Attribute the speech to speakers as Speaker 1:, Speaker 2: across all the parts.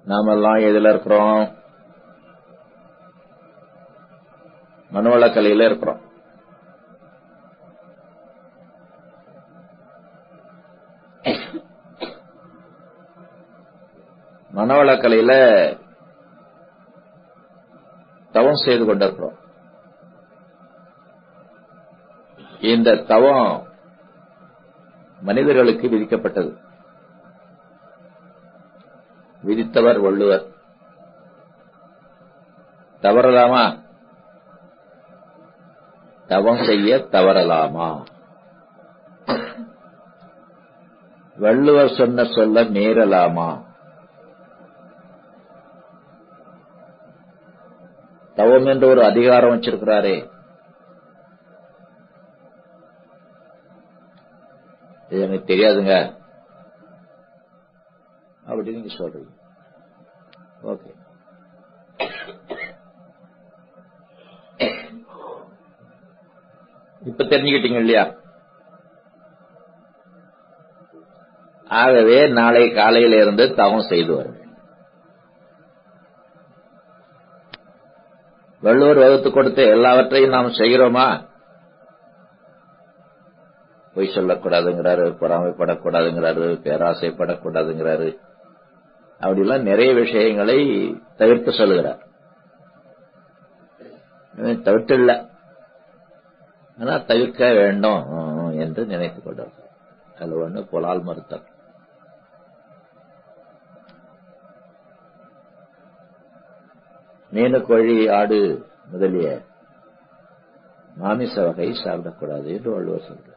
Speaker 1: நாமெல்லாம் எதுல இருக்கிறோம் மனவளக்கலையில இருக்கிறோம் மனவளக்கலையில தவம் செய்து கொண்டிருக்கிறோம் இந்த தவம் மனிதர்களுக்கு விதிக்கப்பட்டது விதித்தவர் வள்ளுவர் தவறலாமா தவம் செய்ய தவறலாமா வள்ளுவர் சொன்ன சொல்ல மீறலாமா தவம் என்று ஒரு அதிகாரம் வச்சிருக்கிறாரே இது எனக்கு தெரியாதுங்க அப்படி நீங்க சொல்றீங்க ஓகே இப்ப தெரிஞ்சுக்கிட்டீங்க இல்லையா ஆகவே நாளை காலையில இருந்து தவம் செய்து வருவேன் வள்ளுவர் வகுத்து கொடுத்த எல்லாவற்றையும் நாம் செய்கிறோமா பொய் சொல்லக்கூடாதுங்கிறாரு பொறாமைப்படக்கூடாதுங்கிறாரு பேராசைப்படக்கூடாதுங்கிறாரு அப்படிலாம் நிறைய விஷயங்களை தவிர்த்து சொல்லுகிறார் தவிர்த்து இல்ல ஆனா தவிர்க்க வேண்டும் என்று நினைத்துக் கொண்டார் அது ஒண்ணு புலால் மறுத்தல் மீனு கோழி ஆடு முதலிய மாமிச வகை சாப்பிடக்கூடாது என்று வள்ளுவர் சொல்றார்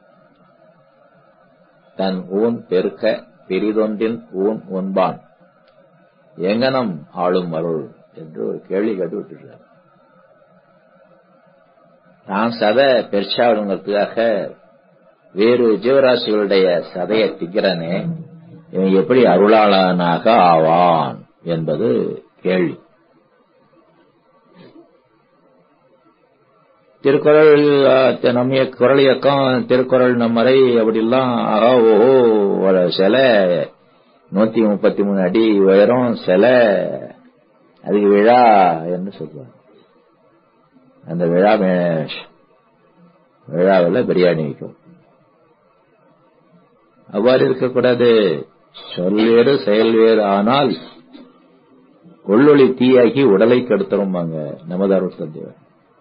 Speaker 1: தன் ஊன் பெருக்க பெரிதொன்றின் ஊன் உண்பான் எங்கனம் ஆளும் அருள் என்று ஒரு கேள்வி கேட்டு விட்டுறார் நான் சதை பெருசாவிடுங்கிறதுக்காக வேறு ஜீவராசிகளுடைய சதையை திக்கிறனே இவன் எப்படி அருளாளனாக ஆவான் என்பது கேள்வி திருக்குறள் நம்ம குரல் இயக்கம் திருக்குறள் நம்மரை அப்படிலாம் ஆகா ஓஹோ ஒரு சிலை நூத்தி முப்பத்தி மூணு அடி உயரம் சிலை அதுக்கு விழா என்று சொல்லுவாங்க அந்த விழா விழாவில் பிரியாணி வைக்கும் அவ்வாறு இருக்கக்கூடாது சொல் வேறு செயல் வேறு ஆனால் கொள்ளொளி தீயாக்கி உடலை கெடுத்துரும்பாங்க நமது அருள் தந்தைவர்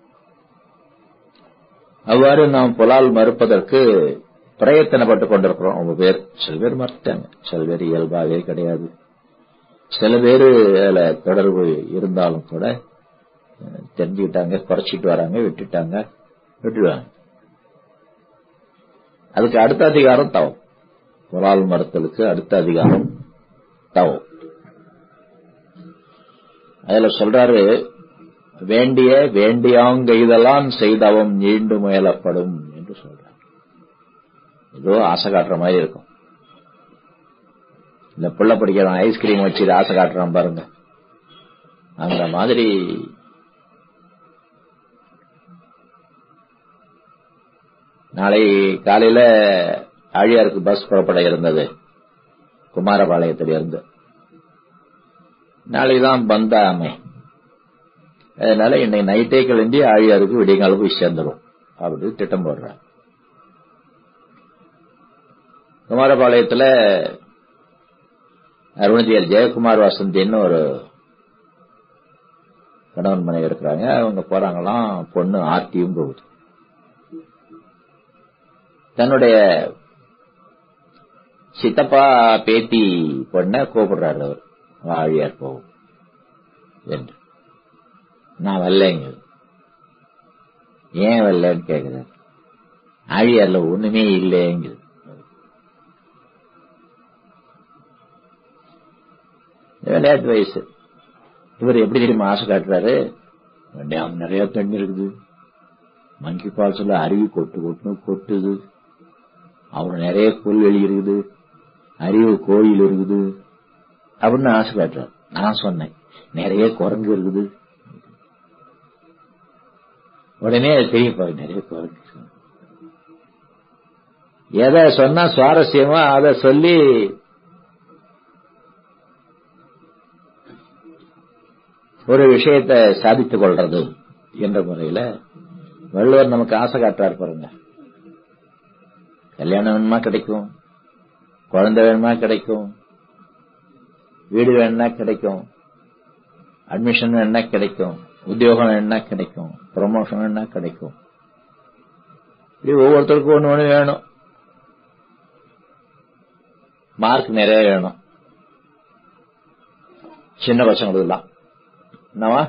Speaker 1: அவ்வாறு நாம் புலால் மறுப்பதற்கு பிரயத்தனப்பட்டுக் கொண்டிருக்கிறோம் உங்க பேர் சில பேர் மறுத்தாங்க சில பேர் இயல்பாகவே கிடையாது சில பேர் அதுல தொடர்பு இருந்தாலும் கூட தெரிஞ்சுக்கிட்டாங்க குறைச்சிட்டு வராங்க விட்டுட்டாங்க விட்டுடுவாங்க அதுக்கு அடுத்த அதிகாரம் தவம் புலால் மறுத்தலுக்கு அடுத்த அதிகாரம் தவம் அதுல சொல்றாரு வேண்டிய வேண்டியாங்க இதெல்லாம் செய்தவம் நீண்டு முயலப்படும் என்று சொல்றார் ஏதோ ஆசை காட்டுற மாதிரி இருக்கும் இந்த புள்ள பிடிக்கிறவன் ஐஸ்கிரீம் வச்சு ஆசை காட்டுறான் பாருங்க அந்த மாதிரி நாளை காலையில ஆழியாருக்கு பஸ் புறப்பட இருந்தது குமாரபாளையத்தில் இருந்து நாளைக்குதான் பந்தாமை அதனால இன்னைக்கு நைட்டே கிளம்பி ஆழியாருக்கு விடியங்கால போய் சேர்ந்துடும் அப்படி திட்டம் போடுறாங்க குமாரபாளையத்துல அருணஜியர் ஜெயக்குமார் வசந்தின்னு ஒரு கணவன் மனைவி இருக்கிறாங்க அவங்க போறாங்களாம் பொண்ணு ஆர்த்தியும் போகுது தன்னுடைய சித்தப்பா பேத்தி பொண்ண கூப்பிடுறாரு அவர் ஆழியார் போகும் என்று நான் வரலைங்க ஏன் வரலன்னு கேக்குறாரு ஆழியார்ல ஒண்ணுமே இல்லைங்குது விளையாட்டு வயசு இவர் எப்படி தெரியுமா ஆசை காட்டுறாரு டேம் நிறைய தண்ணி இருக்குது மங்கி பால்ஸ்ல அருவி கொட்டு கொட்டு கொட்டுது அப்புறம் நிறைய புல்வெளி இருக்குது அறிவு கோயில் இருக்குது அப்படின்னு ஆசை காட்டுறாரு நான் சொன்னேன் நிறைய குரங்கு இருக்குது உடனே தெரியும் பாரு நிறைய குரங்கு எதை சொன்னா சுவாரஸ்யமா அதை சொல்லி ஒரு விஷயத்தை சாதித்துக் கொள்றது என்ற முறையில வள்ளுவர் நமக்கு ஆசை காட்டுறாரு பாருங்க கல்யாணம் வேணுமா கிடைக்கும் குழந்தை வேணுமா கிடைக்கும் வீடு வேணும்னா கிடைக்கும் அட்மிஷன் வேணும்னா கிடைக்கும் உத்தியோகம் வேணும்னா கிடைக்கும் ப்ரமோஷன் வேணும்னா கிடைக்கும் இப்படி ஒவ்வொருத்தருக்கும் ஒண்ணு ஒண்ணு வேணும் மார்க் நிறைய வேணும் சின்ன பசங்களுக்கெல்லாம் என்னவா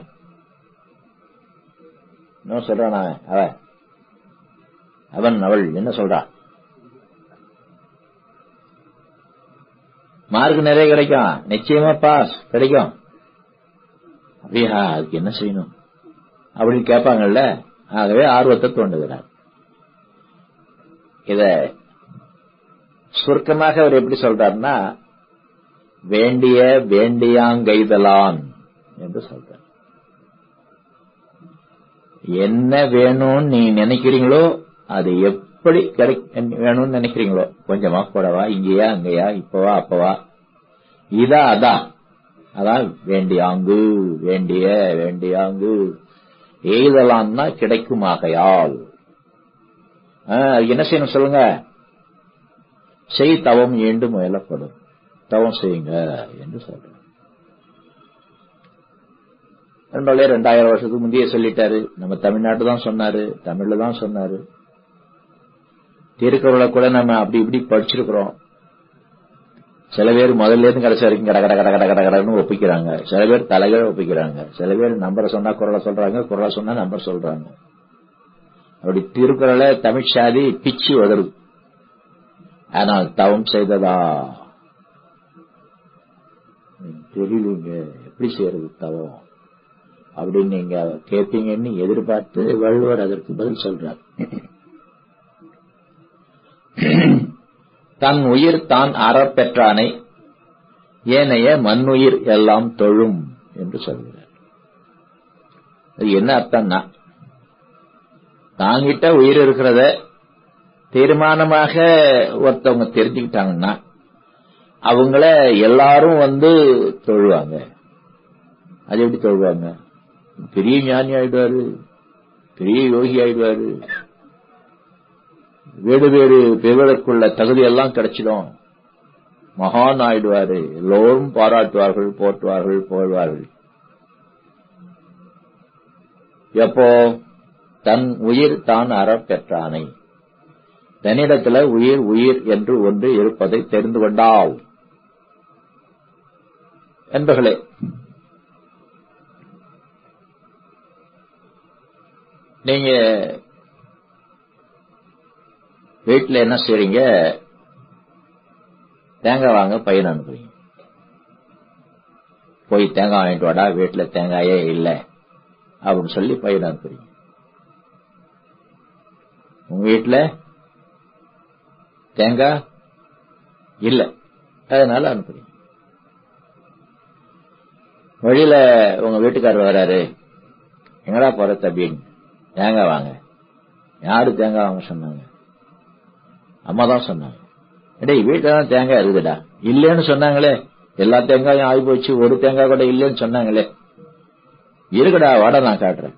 Speaker 1: என்ன சொல்றான் அவன் அவன் அவன் அவள் என்ன சொல்றா மார்க் நிறைய கிடைக்கும் நிச்சயமா பாஸ் கிடைக்கும் அப்படியா அதுக்கு என்ன செய்யணும் அப்படின்னு கேட்பாங்கல்ல ஆகவே ஆர்வத்தை தோண்டுகிறார் இத சுருக்கமாக அவர் எப்படி சொல்றாருன்னா வேண்டிய வேண்டியாங்கைதலான் என்று சொல்றார் என்ன வேணும்னு நீ நினைக்கிறீங்களோ அது எப்படி கிடை வேணும்னு நினைக்கிறீங்களோ கொஞ்சமா கூடவா இங்கேயா அங்கேயா இப்பவா அப்பவா இதா அதான் அதான் வேண்டியாங்கு வேண்டிய வேண்டியாங்கு எய்தலான்னா கிடைக்குமாகையால் என்ன செய்யணும் சொல்லுங்க செய் தவம் ஈண்டு முயலப்படும் தவம் செய்யுங்க என்று சொல்றேன் நண்பர்களே ரெண்டாயிரம் வருஷத்துக்கு முந்தைய சொல்லிட்டாரு நம்ம தமிழ்நாட்டு தான் சொன்னாரு தமிழ்ல தான் சொன்னாரு திருக்குறளை கூட நம்ம அப்படி இப்படி படிச்சிருக்கிறோம் சில பேர் முதல்ல இருந்து கடைசி வரைக்கும் கட கட கட கட கட கடன்னு ஒப்பிக்கிறாங்க சில பேர் தலைகள் ஒப்பிக்கிறாங்க சில பேர் நம்பரை சொன்னா குரலை சொல்றாங்க குரலை சொன்னா நம்பர் சொல்றாங்க அப்படி திருக்குறளை தமிழ்ச்சாதி பிச்சு உதறுது ஆனால் தவம் செய்ததா தெரியலீங்க எப்படி செய்யறது தவம் அப்படின்னு நீங்க கேட்பீங்கன்னு எதிர்பார்த்து வள்ளுவர் அதற்கு பதில் சொல்றார் தன் உயிர் தான் அறப்பெற்றானை ஏனைய மண்ணுயிர் எல்லாம் தொழும் என்று சொல்கிறார் அது என்ன அர்த்தம்னா தாங்கிட்ட உயிர் இருக்கிறத தீர்மானமாக ஒருத்தவங்க தெரிஞ்சுக்கிட்டாங்கன்னா அவங்கள எல்லாரும் வந்து தொழுவாங்க அது எப்படி தொழுவாங்க பெரிய ஞானி ஆயிடுவாரு பெரிய யோகி ஆயிடுவாரு வேறு வேறு பெறுவதற்குள்ள தகுதி எல்லாம் கிடைச்சிடும் மகான் ஆயிடுவாரு எல்லோரும் பாராட்டுவார்கள் போற்றுவார்கள் புகழ்வார்கள் எப்போ தன் உயிர் தான் அறப்பெற்றானை தன்னிடத்துல உயிர் உயிர் என்று ஒன்று இருப்பதை தெரிந்து கொண்டால் என்பர்களே நீங்க வீட்டில் என்ன செய்றீங்க தேங்காய் வாங்க பையன் அனுப்புறீங்க போய் தேங்காய் வாங்கிட்டு வாடா வீட்டில் தேங்காயே இல்லை அப்படின்னு சொல்லி பையன் அனுப்புறீங்க உங்க வீட்டில் தேங்காய் இல்ல அதனால அனுப்புறீங்க வழியில உங்க வீட்டுக்காரர் வராரு எங்கடா போற தம்பின்னு தேங்காய் வாங்க யாரு தேங்காய் வாங்க சொன்னாங்க அம்மா தான் சொன்னாங்க டேய் வீட்டுல தான் தேங்காய் இருக்குடா இல்லைன்னு சொன்னாங்களே எல்லா தேங்காயும் ஆகி போச்சு ஒரு தேங்காய் கூட இல்லைன்னு சொன்னாங்களே இருக்குடா வாட நான் காட்டுறேன்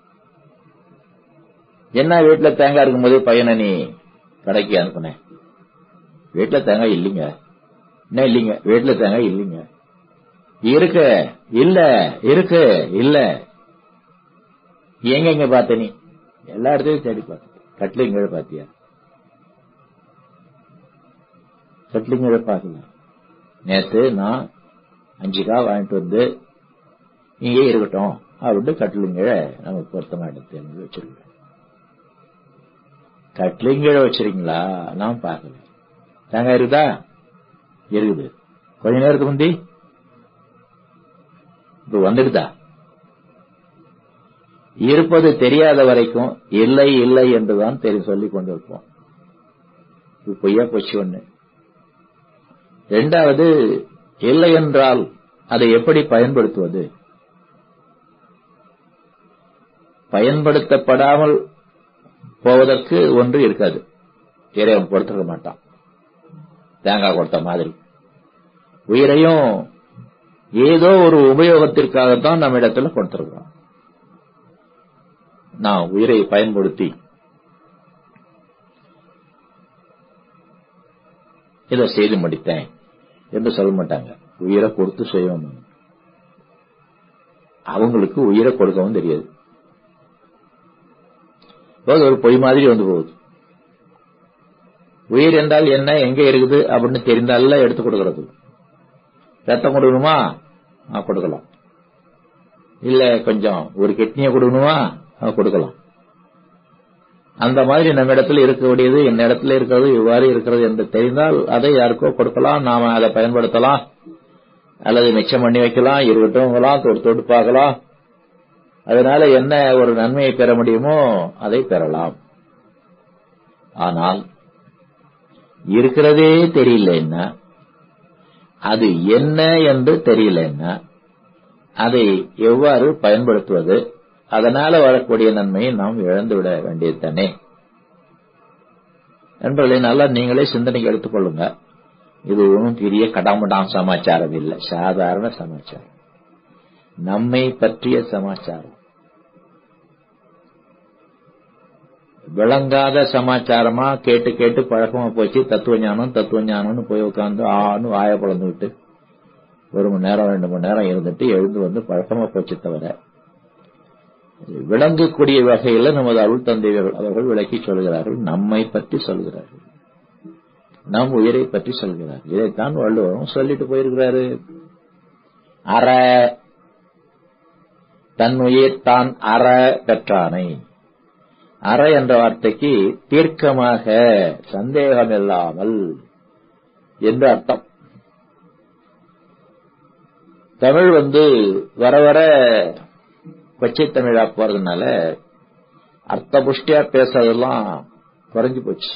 Speaker 1: என்ன வீட்டுல தேங்காய் இருக்கும்போது பையனை நீ கடைக்கு அனுப்புனேன் வீட்டுல தேங்காய் இல்லைங்க என்ன இல்லைங்க வீட்டுல தேங்காய் இல்லைங்க இருக்கு இல்ல இருக்கு இல்ல எங்க எங்க பார்த்த நீ எல்லா இடத்தையும் தேடி பார்த்த கட்லிங்க பாத்தியா கட்லிங்க பார்க்கல நேத்து நான் அஞ்சு கா வாங்கிட்டு வந்து இங்கே இருக்கட்டும் அப்படின்னு கட்லிங்க நமக்கு பொருத்தமா எடுத்து வச்சிருக்கேன் கட்லிங்கீழ வச்சிருக்கீங்களா நான் பார்க்கல தேங்காய் இருக்குதா இருக்குது கொஞ்ச நேரத்துக்கு முந்தி இப்ப வந்துடுதா இருப்பது தெரியாத வரைக்கும் இல்லை இல்லை என்றுதான் தெரியும் சொல்லிக் கொண்டிருப்போம் இது பொய்யா போச்சு ஒண்ணு இரண்டாவது இல்லை என்றால் அதை எப்படி பயன்படுத்துவது பயன்படுத்தப்படாமல் போவதற்கு ஒன்று இருக்காது இறைவன் கொடுத்துருக்க மாட்டான் தேங்காய் கொடுத்த மாதிரி உயிரையும் ஏதோ ஒரு உபயோகத்திற்காகத்தான் நம்ம இடத்துல கொடுத்திருக்கிறோம் நான் உயிரை பயன்படுத்தி இதை செய்து முடித்தேன் என்று சொல்ல மாட்டாங்க உயிரை கொடுத்து செய்யணும் அவங்களுக்கு உயிரை கொடுக்கவும் தெரியாது போது ஒரு பொய் மாதிரி வந்து போகுது உயிர் என்றால் என்ன எங்க இருக்குது அப்படின்னு தெரிந்தால எடுத்து கொடுக்கறது ரத்தம் கொடுக்கணுமா ஆ, கொடுக்கலாம் இல்ல கொஞ்சம் ஒரு கிட்னியை கொடுக்கணுமா ஆ, கொடுக்கலாம் அந்த மாதிரி நம்ம இடத்துல இருக்கக்கூடியது என்ன இடத்துல இருக்கிறது இவ்வாறு இருக்கிறது என்று தெரிந்தால் அதை யாருக்கோ கொடுக்கலாம் நாம அதை பயன்படுத்தலாம் அல்லது மிச்சம் பண்ணி வைக்கலாம் இருக்கட்டும் தொட்டு தொட்டு பார்க்கலாம் அதனால என்ன ஒரு நன்மையை பெற முடியுமோ அதை பெறலாம் ஆனால் இருக்கிறதே தெரியலன்னா அது என்ன என்று தெரியலன்னா அதை எவ்வாறு பயன்படுத்துவது அதனால வரக்கூடிய நன்மையை நாம் இழந்துவிட வேண்டியது தானே என்பதை நல்லா நீங்களே சிந்தனைக்கு எடுத்துக்கொள்ளுங்க இது ஒன்றும் பெரிய கடாமடாம் சமாச்சாரம் இல்லை சாதாரண சமாச்சாரம் நம்மை பற்றிய சமாச்சாரம் விளங்காத சமாச்சாரமா கேட்டு கேட்டு பழக்கமா போச்சு தத்துவ ஞானம் தத்துவ ஞானம்னு போய் உட்காந்து ஆன்னு வாய பிளந்துவிட்டு ஒரு மணி நேரம் ரெண்டு மணி நேரம் இருந்துட்டு எழுந்து வந்து பழக்கமா போச்சு தவிர விளங்கக்கூடிய வகையில் நமது அருள் தந்தை அவர்கள் விளக்கி சொல்கிறார்கள் நம்மை பற்றி சொல்கிறார்கள் நம் உயிரை பற்றி சொல்கிறார் இதைத்தான் வள்ளுவரும் சொல்லிட்டு போயிருக்கிறாரு அற தன் உயிர் தான் அற பெற்றானை அற என்ற வார்த்தைக்கு தீர்க்கமாக சந்தேகம் இல்லாமல் என்று அர்த்தம் தமிழ் வந்து வர வர கொச்சை தமிழா போறதுனால அர்த்த புஷ்டியா பேசுறதெல்லாம் குறைஞ்சு போச்சு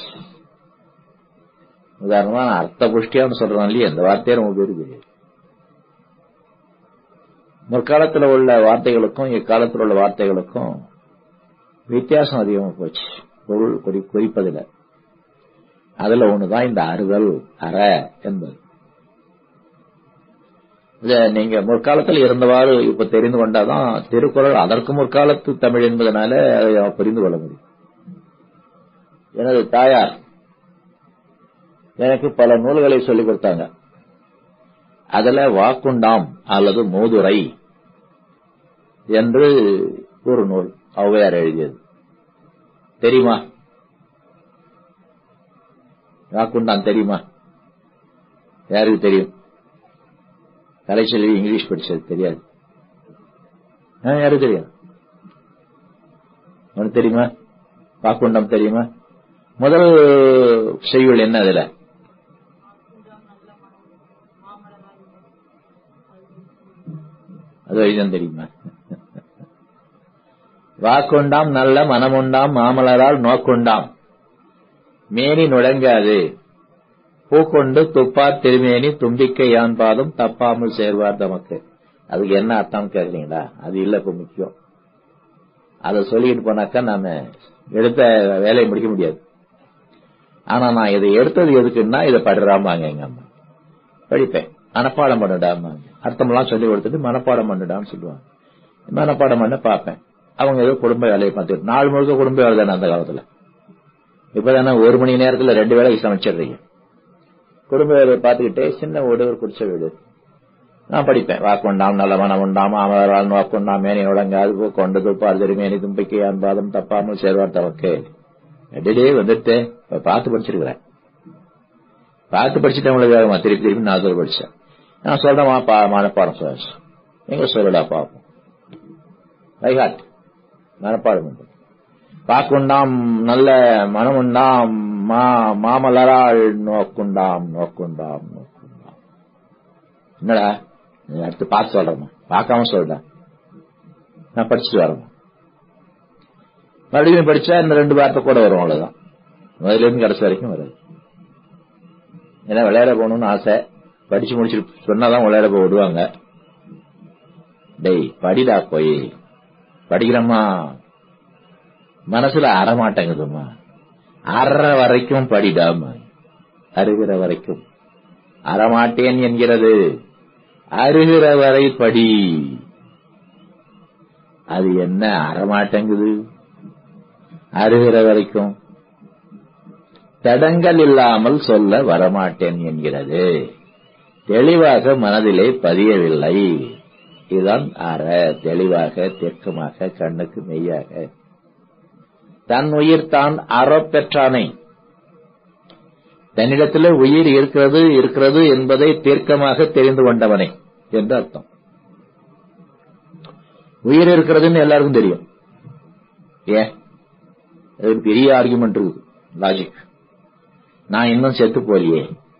Speaker 1: உதாரணமா நான் அர்த்த புஷ்டியான்னு சொல்றேன் இல்லையா இந்த வார்த்தையே ரொம்ப பேருக்கு தெரியாது முற்காலத்தில் உள்ள வார்த்தைகளுக்கும் இக்காலத்தில் உள்ள வார்த்தைகளுக்கும் வித்தியாசம் அதிகமா போச்சு பொருள் குறி குறிப்பதில் அதுல ஒண்ணுதான் இந்த அறுதல் அற என்பது இத நீங்க முற்காலத்தில் இருந்தவாறு இப்ப தெரிந்து கொண்டாதான் திருக்குறள் அதற்கு முற்காலத்து தமிழ் என்பதனால அதை நாம் புரிந்து கொள்ள முடியும் எனது தாயார் எனக்கு பல நூல்களை சொல்லிக் கொடுத்தாங்க அதுல வாக்குண்டாம் அல்லது மூதுரை என்று ஒரு நூல் ஔவையார் எழுதியது தெரியுமா வாக்குண்டாம் தெரியுமா யாருக்கு தெரியும் கலைச்செல்வி இங்கிலீஷ் படிச்சது தெரியாது ஆ, யாருக்கு தெரியும் உனக்கு தெரியுமா வாக்குண்டம் தெரியுமா முதல் செய்யுள் என்ன அதுல அது வரைக்கும் தெரியுமா வாக்குண்டாம் நல்ல மனமுண்டாம் மாமலரால் நோக்குண்டாம் மேனி நுழைங்காது பூக்கொண்டு துப்பார் திருமேனி தும்பிக்கை யான் பாதம் தப்பாமல் சேர்வார் தமக்கு அதுக்கு என்ன அர்த்தம் கேக்குறீங்களா அது இல்ல இப்ப முக்கியம் அதை சொல்லிட்டு போனாக்கா நாம எடுத்த வேலையை முடிக்க முடியாது ஆனா நான் இதை எடுத்தது எதுக்குன்னா இதை படுறாமாங்க எங்க அம்மா படிப்பேன் மனப்பாடம் பண்ணுடாமாங்க அர்த்தமெல்லாம் சொல்லி கொடுத்துட்டு மனப்பாடம் பண்ணுடான்னு சொல்லுவாங்க மனப்பாடம் பண்ண பார்ப்பேன் அவங்க ஏதோ குடும்ப வேலையை பார்த்துட்டு நாலு முழுக்க குடும்ப வேலை தானே அந்த காலத்துல இப்பதானே ஒரு மணி நேரத்துல ரெண்டு வேலைக்கு சமைச்சிடுறீங்க குடும்ப வேலையை பார்த்துக்கிட்டே சின்ன வீடு ஒரு குடிச்ச வீடு நான் படிப்பேன் வாக்குண்டாம் நல்ல மனம் உண்டாம் அமரால் நோக்குண்டாம் மேனி உடங்காது கொண்டு துப்பார் திருமேனி தும்பிக்கை அன்பாதம் தப்பாமல் சேர்வார் தவக்கு டெய்லியே வந்துட்டு இப்ப பார்த்து படிச்சிருக்கிறேன் பார்த்து படிச்சுட்டவங்களுக்காக திருப்பி திருப்பி நான் தூரம் படிச்சேன் நான் சொல்றேன் பா மனப்பாடம் சொல்ல எங்க சொல்லடா பாப்போம் வைகாட் மனப்பாடம் உண்டு வாக்குண்டாம் நல்ல மனமுண்டாம் மா மாமலரால் நோக்குண்டாம் நோக்குண்டாம் நோக்குண்டாம் என்னடா நீ அடுத்து பார்த்து சொல்றேன் பார்க்காம சொல்றேன் நான் படிச்சுட்டு வரேன் மறுபடியும் படிச்சா இந்த ரெண்டு வார்த்தை கூட வரும் அவ்வளவுதான் முதல்ல இருந்து கடைசி வரைக்கும் வராது ஏன்னா விளையாட போகணும்னு ஆசை படிச்சு முடிச்சுட்டு சொன்னாதான் விளையாட போக விடுவாங்க டேய் படிடா போய் படிக்கிறோமா மனசுல அறமாட்டேங்குதுமா அற வரைக்கும் படிடாம அருகிற வரைக்கும் அறமாட்டேன் என்கிறது அருகிற வரை படி அது என்ன அறமாட்டேங்குது அருகிற வரைக்கும் தடங்கள் இல்லாமல் சொல்ல வரமாட்டேன் என்கிறது தெளிவாக மனதிலே பதியவில்லை இதுதான் அற தெளிவாக தெற்குமாக கண்ணுக்கு மெய்யாக தன் உயிர் தான் அறப்பெற்றானை தன்னிடத்தில் உயிர் இருக்கிறது இருக்கிறது என்பதை தீர்க்கமாக தெரிந்து கொண்டவனை என்று அர்த்தம் உயிர் இருக்கிறதுன்னு எல்லாருக்கும் தெரியும் ஏன் அது ஒரு பெரிய ஆர்குமெண்ட் இருக்குது லாஜிக் நான் இன்னும் செத்து போலியே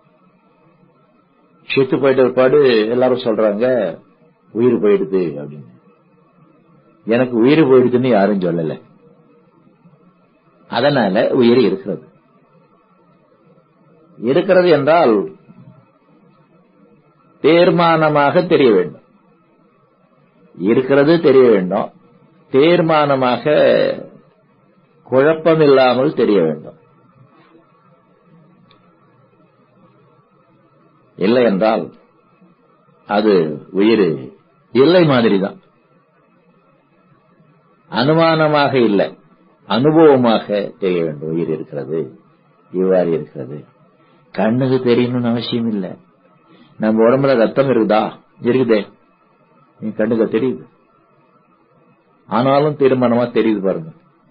Speaker 1: செத்து போயிட்ட பாடு எல்லாரும் சொல்றாங்க உயிர் போயிடுது அப்படின்னு எனக்கு உயிர் போயிடுதுன்னு யாரும் சொல்லல அதனால உயிர் இருக்கிறது இருக்கிறது என்றால் தீர்மானமாக தெரிய வேண்டும் இருக்கிறது தெரிய வேண்டும் தீர்மானமாக குழப்பமில்லாமல் தெரிய வேண்டும் இல்லை என்றால் அது உயிர் இல்லை மாதிரி தான் அனுமானமாக இல்லை அனுபவமாக தெரிய வேண்டும் உயிர் இருக்கிறது இவ்வாறு இருக்கிறது கண்ணுக்கு தெரியணும்னு அவசியம் இல்லை நம்ம உடம்புல ரத்தம் இருக்குதா இருக்குதே நீ கண்ணுக்கு தெரியுது ஆனாலும் தீர்மானமா தெரியுது பாருங்க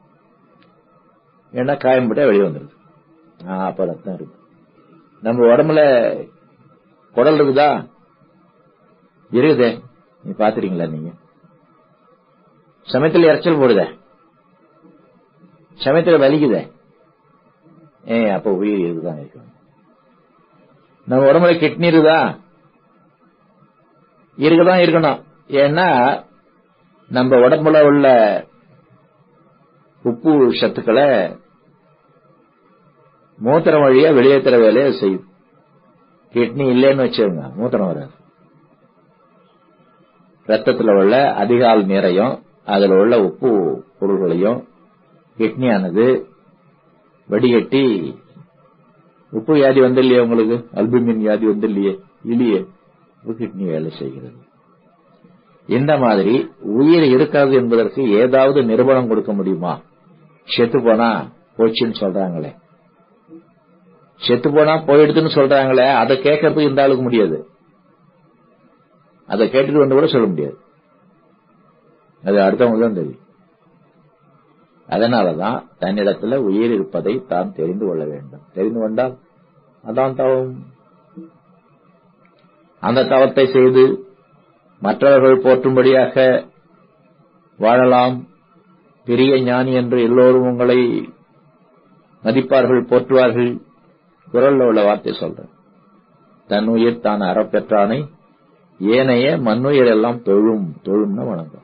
Speaker 1: ஏன்னா காயம்பட்டா வெளியே வந்துருது ஆ அப்ப ரத்தம் இருக்கு நம்ம உடம்புல குடல் இருக்குதா இருக்குதே நீ பாத்துறீங்களா நீங்க சமயத்துல இறைச்சல் போடுதே சமயத்துல வலிக்குதே ஏ அப்ப உயிர் இருக்குதான் இருக்கணும் நம்ம உடம்புல கிட்னி இருக்குதா இருக்குதான் இருக்கணும் ஏன்னா நம்ம உடம்புல உள்ள உப்பு சத்துக்களை மூத்திரம் வழியா வெளியேற்றுற வேலையை செய்யும் கிட்னி இல்லைன்னு வச்சுக்கோங்க மூத்திரம் வராது ரத்தத்தில் உள்ள அதிகால் நீரையும் அதில் உள்ள உப்பு பொருள்களையும் கிட்னியானது வடிகட்டி உப்பு வியாதி வந்து இல்லையே உங்களுக்கு அல்புமின் வியாதி வந்து இல்லையே இல்லையே கிட்னி வேலை செய்கிறது இந்த மாதிரி உயிர் இருக்காது என்பதற்கு ஏதாவது நிரூபணம் கொடுக்க முடியுமா செத்து போனா போச்சுன்னு சொல்றாங்களே செத்து போனா போயிடுதுன்னு சொல்றாங்களே அதை கேட்கறதுக்கு இந்த ஆளுக்கு முடியாது அதை கேட்டுட்டு வந்து கூட சொல்ல முடியாது அது அடுத்தவங்க தான் தெரியும் அதனாலதான் தன்னிடத்துல உயிர் இருப்பதை தான் தெரிந்து கொள்ள வேண்டும் தெரிந்து கொண்டால் அதான் தவம் அந்த தவத்தை செய்து மற்றவர்கள் போற்றும்படியாக வாழலாம் பெரிய ஞானி என்று எல்லோரும் உங்களை மதிப்பார்கள் போற்றுவார்கள் குரல்ல உள்ள வார்த்தை சொல்றேன் தன் உயிர் தான் அறப்பெற்றானை ஏனைய மண்ணுயிர் எல்லாம் தொழும் தொழும்னு வணங்கும்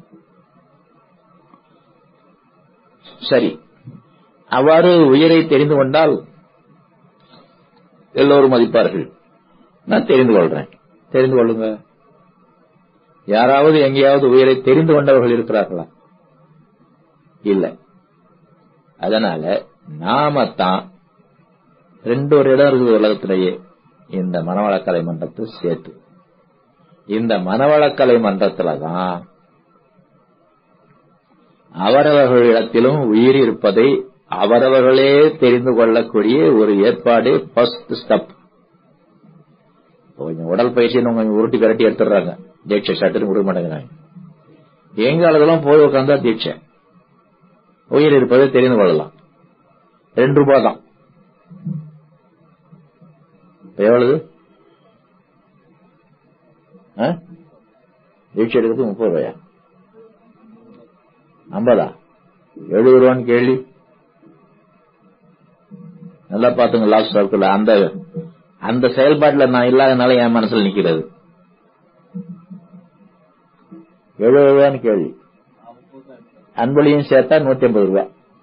Speaker 1: சரி அவ்வாறு உயிரை தெரிந்து கொண்டால் எல்லோரும் மதிப்பார்கள் நான் தெரிந்து கொள்றேன் தெரிந்து கொள்ளுங்க யாராவது எங்கேயாவது உயிரை தெரிந்து கொண்டவர்கள் இருக்கிறார்களா இல்ல அதனால நாமத்தான் ரெண்டு ஒரு இடம் இருக்குது உலகத்திலேயே இந்த மனவளக்கலை மன்றத்தை சேர்த்து இந்த மனவளக்கலை மன்றத்துல தான் அவரவர்களிடத்திலும் உயிர் இருப்பதை அவரவர்களே தெரிந்து கொள்ளக்கூடிய ஒரு ஏற்பாடு ஃபர்ஸ்ட் ஸ்டெப் கொஞ்சம் உடல் பயிற்சின்னு கொஞ்சம் உருட்டி கரட்டி எடுத்துடுறாங்க தீட்சை சட்டுன்னு கொடுக்க மாட்டேங்கிறாங்க எங்காலதெல்லாம் போய் உட்காந்தா தீட்சை உயிர் இருப்பதை தெரிந்து கொள்ளலாம் ரெண்டு ரூபாய் தான் எவ்வளவு தீட்சை எடுக்கிறது முப்பது ரூபாயா ஐம்பதா எழுபது ரூபான்னு கேள்வி நல்லா பாத்துங்க லாஸ்ட் சர்க்கிள் அந்த அந்த செயல்பாட்டில் நான் இல்லாதனால என் மனசுல நிக்கிறது எழுபது ரூபான்னு கேள்வி அன்பொழியும் சேர்த்தா நூத்தி ஐம்பது ரூபா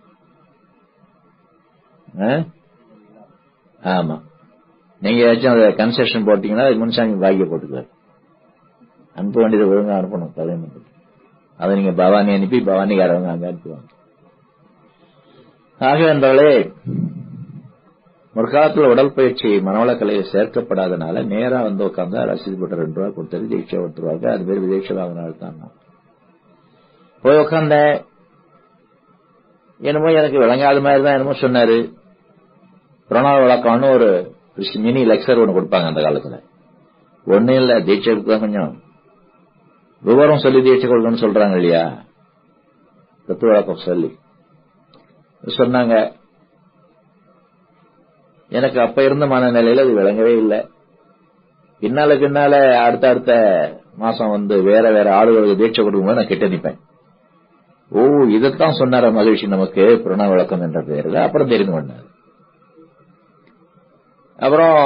Speaker 1: ஆமா நீங்க ஏதாச்சும் அதை கன்செஷன் போட்டீங்கன்னா முன்சாமி பாக்கிய போட்டுக்குவார் அனுப்ப வேண்டியதை ஒழுங்கா அனுப்பணும் பதினொன்று அதை நீங்க பவானி அனுப்பி பவானிக்காரவங்க அங்க அனுப்புவாங்க ஆக என்றாலே முற்காலத்துல உடற்பயிற்சி மனவளக்கலையை சேர்க்கப்படாதனால நேரா வந்து உட்காந்து ரசீது போட்டு ரெண்டு ரூபா கொடுத்தது தீட்சை ஒருத்தருவாங்க அது பேர் தீட்சை வாங்கினால தான் நான். போய் உட்காந்தேன் என்னமோ எனக்கு விளங்காத மாதிரி தான் என்னமோ சொன்னாரு பிரணவ விளக்கம்னு ஒரு மினி லெக்சர் ஒன்று கொடுப்பாங்க அந்த காலத்துல ஒன்னும் இல்ல தீட்சைக்கு தான் கொஞ்சம் விவரம் சொல்லி தீட்சை கொடுக்கணும்னு சொல்றாங்க இல்லையா தத்துவ விளக்கம் சொல்லி சொன்னாங்க எனக்கு அப்ப இருந்த மனநிலையில அது விளங்கவே இல்லை பின்னால பின்னால அடுத்த அடுத்த மாசம் வந்து வேற வேற ஆளுகளுக்கு தீட்சை கொடுக்கும்போது நான் கிட்ட நிப்பேன் ஓ இதைத்தான் சொன்னார மகிழ்ச்சி நமக்கு பிரணவ விளக்கம் என்ற பெயர்ல அப்புறம் தெரிந்து கொண்டார் அப்புறம்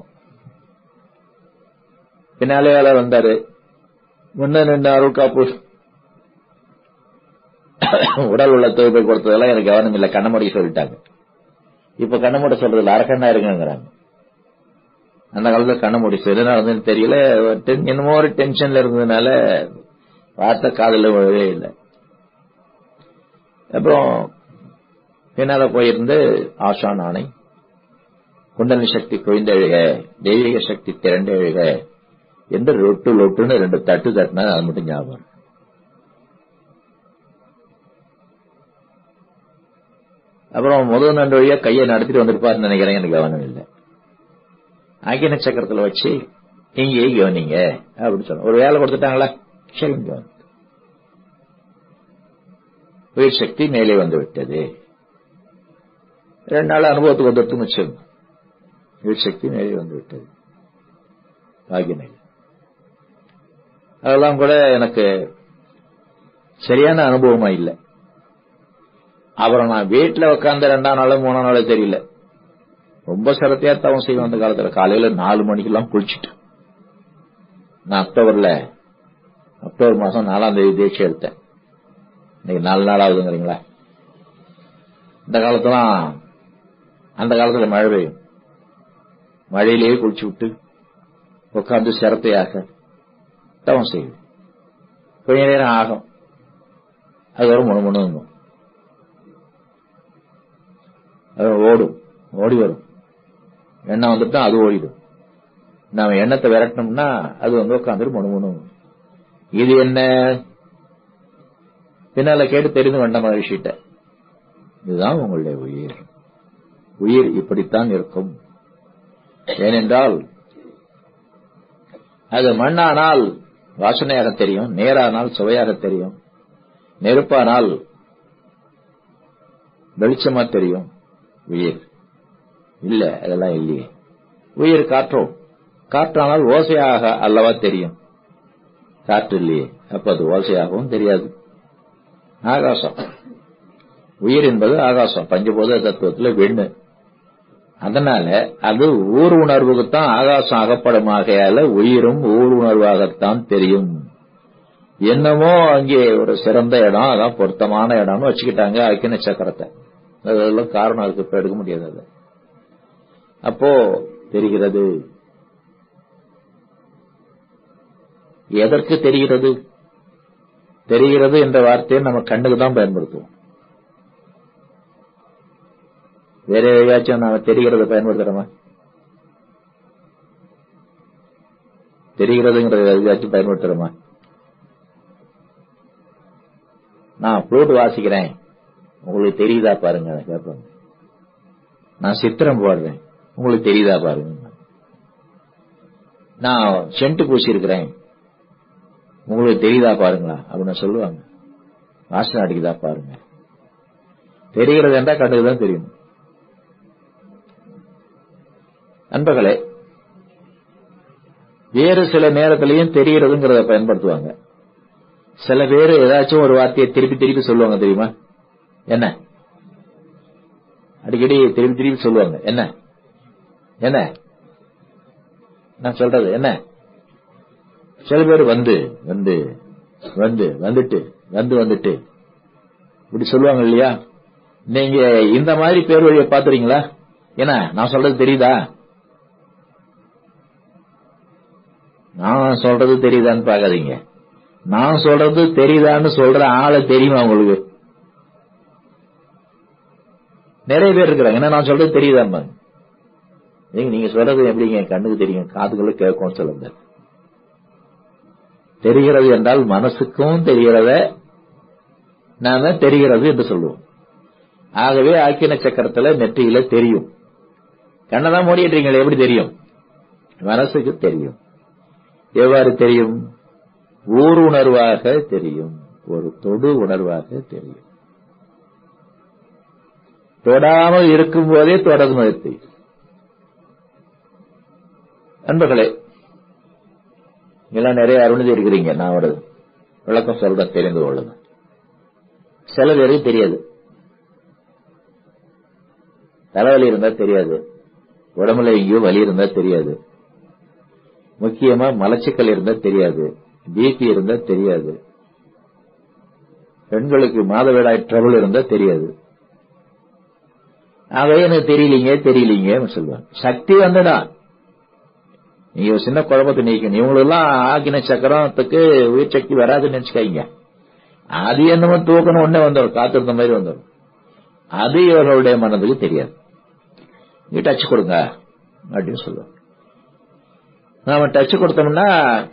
Speaker 1: பின்னாலே வேலை வந்தாரு முன்ன நின்று அருள் காப்பு உடல் உள்ள தொகுப்பை கொடுத்ததெல்லாம் எனக்கு கவனம் இல்லை கண்ணமடி சொல்லிட்டாங்க இப்ப கண்ணமூட சொல்றதுல அரக்கண்ணா இருங்கிறாங்க அந்த காலத்துல கண்ணமூடி எது நடந்ததுன்னு தெரியல டென்- என்னமோ ஒரு டென்ஷன்ல இருந்ததுனால வார்த்தை காதல விழவே இல்லை அப்புறம் பின்னால போயிருந்து ஆஷான் ஆணை குண்டலி சக்தி குவிந்தெழுக தெய்வீக சக்தி திரண்டெழுக என்று லொட்டு லொட்டுன்னு ரெண்டு தட்டு தட்டினா அது மட்டும் ஞாபகம் இருக்கு. அப்புறம் முதல் நண்டு வழியா கையை நடத்திட்டு வந்திருப்பாருன்னு நினைக்கிறேன் எனக்கு கவனம் இல்லை ஆக்கின சக்கரத்துல வச்சு இங்கேயே கவனிங்க அப்படின்னு சொன்ன ஒரு வேலை கொடுத்துட்டாங்களா சரி கவனி உயிர் சக்தி மேலே வந்து விட்டது ரெண்டு நாள் அனுபவத்துக்கு வந்துட்டு வச்சிருந்தோம் உயிர் சக்தி மேலே வந்து விட்டது ஆகினை அதெல்லாம் கூட எனக்கு சரியான அனுபவமா இல்லை அப்புறம் நான் வீட்டுல உட்கார்ந்த ரெண்டாம் நாள் மூணாம் நாள் தெரியல ரொம்ப சிரத்தையா தவம் செய்வேன் அந்த காலத்துல காலையில நாலு மணிக்கெல்லாம் குளிச்சுட்டேன் நான் அக்டோபர்ல அக்டோபர் மாசம் நாலாம் தேதி தீட்சை எடுத்தேன் இன்னைக்கு நாலு நாள் ஆகுதுங்கிறீங்களா இந்த காலத்துலாம் அந்த காலத்துல மழை பெய்யும் மழையிலேயே குளிச்சு விட்டு உட்கார்ந்து சிரத்தையாக தவம் செய்யும் கொஞ்ச நேரம் ஆகும் அது வரும் முணு முணுங்கும் அது ஓடும் ஓடி வரும் எண்ணம் வந்துட்டா அது ஓடிடும் நாம எண்ணத்தை விரட்டணும்னா அது வந்து உட்காந்துட்டு முணு முணு இது என்ன பின்னால கேட்டு தெரிந்து கொண்ட மகிழ்ச்சிட்ட இதுதான் உங்களுடைய உயிர் உயிர் இப்படித்தான் இருக்கும் ஏனென்றால் அது மண்ணானால் வாசனையாக தெரியும் நேரானால் சுவையாக தெரியும் நெருப்பானால் வெளிச்சமா தெரியும் உயிர் இல்ல அதெல்லாம் இல்லையே உயிர் காற்றோம் காற்றானால் ஓசையாக அல்லவா தெரியும் காற்று இல்லையே அப்ப அது ஓசையாகவும் தெரியாது ஆகாசம் உயிர் என்பது ஆகாசம் பஞ்சபோத தத்துவத்துல வெண்ணு அதனால அது ஊர் உணர்வுக்குத்தான் ஆகாசம் அகப்படமாகையால உயிரும் ஊர் உணர்வாகத்தான் தெரியும் என்னமோ அங்கே ஒரு சிறந்த இடம் அதான் பொருத்தமான இடம்னு வச்சுக்கிட்டாங்க அக்கின சக்கரத்தை அதெல்லாம் காரணம் அதுக்கு இப்ப எடுக்க முடியாது அது அப்போ தெரிகிறது எதற்கு தெரிகிறது தெரிகிறது என்ற வார்த்தையை நம்ம கண்ணுக்கு தான் பயன்படுத்துவோம் வேற எதையாச்சும் நாம தெரிகிறத பயன்படுத்துறோமா தெரிகிறதுங்கிறத எதையாச்சும் பயன்படுத்துறோமா நான் ஃப்ளூட் வாசிக்கிறேன் உங்களுக்கு தெரியுதா பாருங்க கேட்பாங்க நான் சித்திரம் போடுறேன் உங்களுக்கு தெரியுதா பாருங்க நான் சென்ட் பூசி இருக்கிறேன் உங்களுக்கு தெரியுதா பாருங்களா அப்படின்னு சொல்லுவாங்க வாசனை அடிக்குதா பாருங்க தெரிகிறது என்றா கண்ணுக்கு தான் தெரியும் நண்பர்களே வேறு சில நேரத்திலையும் தெரிகிறதுங்கிறத பயன்படுத்துவாங்க சில பேர் ஏதாச்சும் ஒரு வார்த்தையை திருப்பி திருப்பி சொல்லுவாங்க தெரியுமா என்ன அடிக்கடி திருப்பி திருப்பி சொல்லுவாங்க என்ன என்ன நான் சொல்றது என்ன சில பேர் வந்து வந்து வந்து வந்துட்டு வந்து வந்துட்டு இப்படி சொல்லுவாங்க இல்லையா நீங்க இந்த மாதிரி பேர் வழியை பாத்துறீங்களா என்ன நான் சொல்றது தெரியுதா நான் சொல்றது தெரியுதான்னு பாக்காதீங்க நான் சொல்றது தெரியுதான்னு சொல்ற ஆளை தெரியுமா உங்களுக்கு நிறைய பேர் இருக்கிறாங்க என்ன நான் சொல்றது தெரியுதாம்பாங்க நீங்க நீங்க சொல்றது எப்படிங்க கண்ணுக்கு தெரியும் காதுகளுக்கு கேட்கும் சொல்லுங்க தெரிகிறது என்றால் மனசுக்கும் தெரிகிறத நாம தெரிகிறது என்று சொல்லுவோம் ஆகவே ஆக்கின சக்கரத்துல நெற்றியில தெரியும் கண்ணதான் மூடிட்டுறீங்களே எப்படி தெரியும் மனசுக்கு தெரியும் எவ்வாறு தெரியும் ஊர் உணர்வாக தெரியும் ஒரு தொடு உணர்வாக தெரியும் தொடாமல் இருக்கும் போதே தொடர்ந்து மதித்து நண்பர்களே எல்லாம் நிறைய அருணதி இருக்கிறீங்க நான் ஒரு விளக்கம் சொல்றேன் தெரிந்து கொள்ளுங்க சில பேருக்கு தெரியாது தலைவலி இருந்தா தெரியாது உடம்புல எங்கேயோ வலி இருந்தா தெரியாது முக்கியமா மலச்சிக்கல் இருந்தா தெரியாது பிபி இருந்தா தெரியாது பெண்களுக்கு மாதவிடாய் ட்ரபிள் இருந்தா தெரியாது அவை எனக்கு தெரியலீங்க தெரியலீங்கன்னு சொல்லுவாங்க சக்தி வந்ததா நீங்க ஒரு சின்ன குழப்பத்தை நீக்கணும் இவங்களெல்லாம் ஆக்கின சக்கரத்துக்கு உயிர் சக்தி வராதுன்னு நினைச்சுக்காங்க அது என்னமோ தூக்கணும் உடனே வந்துடும் காத்திருந்த மாதிரி வந்துடும் அது இவர்களுடைய மனதுக்கு தெரியாது நீ டச் கொடுங்க அப்படின்னு சொல்லுவாங்க நாம டச் கொடுத்தோம்னா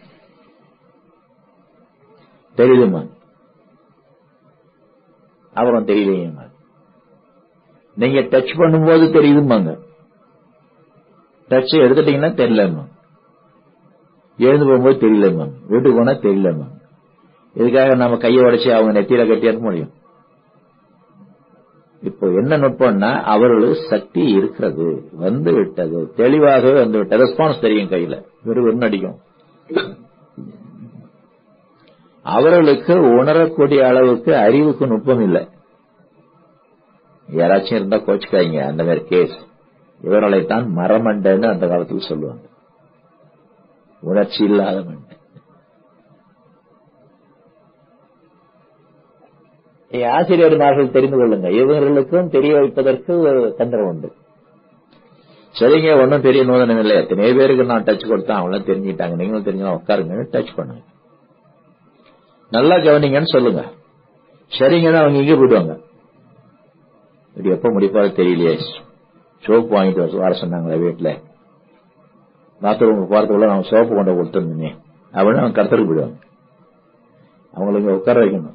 Speaker 1: தெரியுதுமா அப்புறம் தெரியலையேம்மா நீங்க டச் பண்ணும்போது தெரியுதுமாங்க டச் எடுத்துட்டீங்கன்னா தெரியலம்மா எழுந்து போகும்போது தெரியலம்மா வீட்டுக்கு போனா தெரியலம்மா இதுக்காக நம்ம கையை உடைச்சு அவங்க நெத்தியில கட்டி அனுப்ப முடியும் இப்போ என்ன நுட்பம்னா அவர்களுக்கு சக்தி இருக்கிறது வந்து விட்டது தெளிவாகவே வந்து விட்டது ரெஸ்பான்ஸ் தெரியும் கையில வெறும் அடிக்கும் அவர்களுக்கு உணரக்கூடிய அளவுக்கு அறிவுக்கு நுட்பம் இல்லை யாராச்சும் இருந்தா கோச்சுக்காய்ங்க அந்த மாதிரி கேஸ் இவர்களைத்தான் மரமண்டன்னு அந்த காலத்தில் சொல்லுவாங்க உணர்ச்சி இல்லாத மண்டை ஆசிரியர்மார்கள் தெரிந்து கொள்ளுங்க இவர்களுக்கும் தெரிய வைப்பதற்கு ஒரு தந்திரம் உண்டு சரிங்க ஒன்னும் பெரிய நூதனம் இல்லை எத்தனையோ பேருக்கு நான் டச் கொடுத்தேன் அவங்களும் தெரிஞ்சுக்கிட்டாங்க நீங்களும் தெரிஞ்சா உட்காருங்க டச் பண்ணுங்க நல்லா கவனிங்கன்னு சொல்லுங்க சரிங்கன்னு அவங்க இங்கே போயிடுவாங்க இது எப்ப முடிப்பாரு தெரியலையே சோப்பு வாங்கிட்டு வர சொன்னாங்களே வீட்டுல பாத்ரூம் போறதுக்குள்ள நம்ம சோப்பு கொண்டு கொடுத்துருந்தீங்க அப்படின்னு அவங்க கடத்தலுக்கு போயிடுவாங்க அவங்களுக்கு உட்கார வைக்கணும்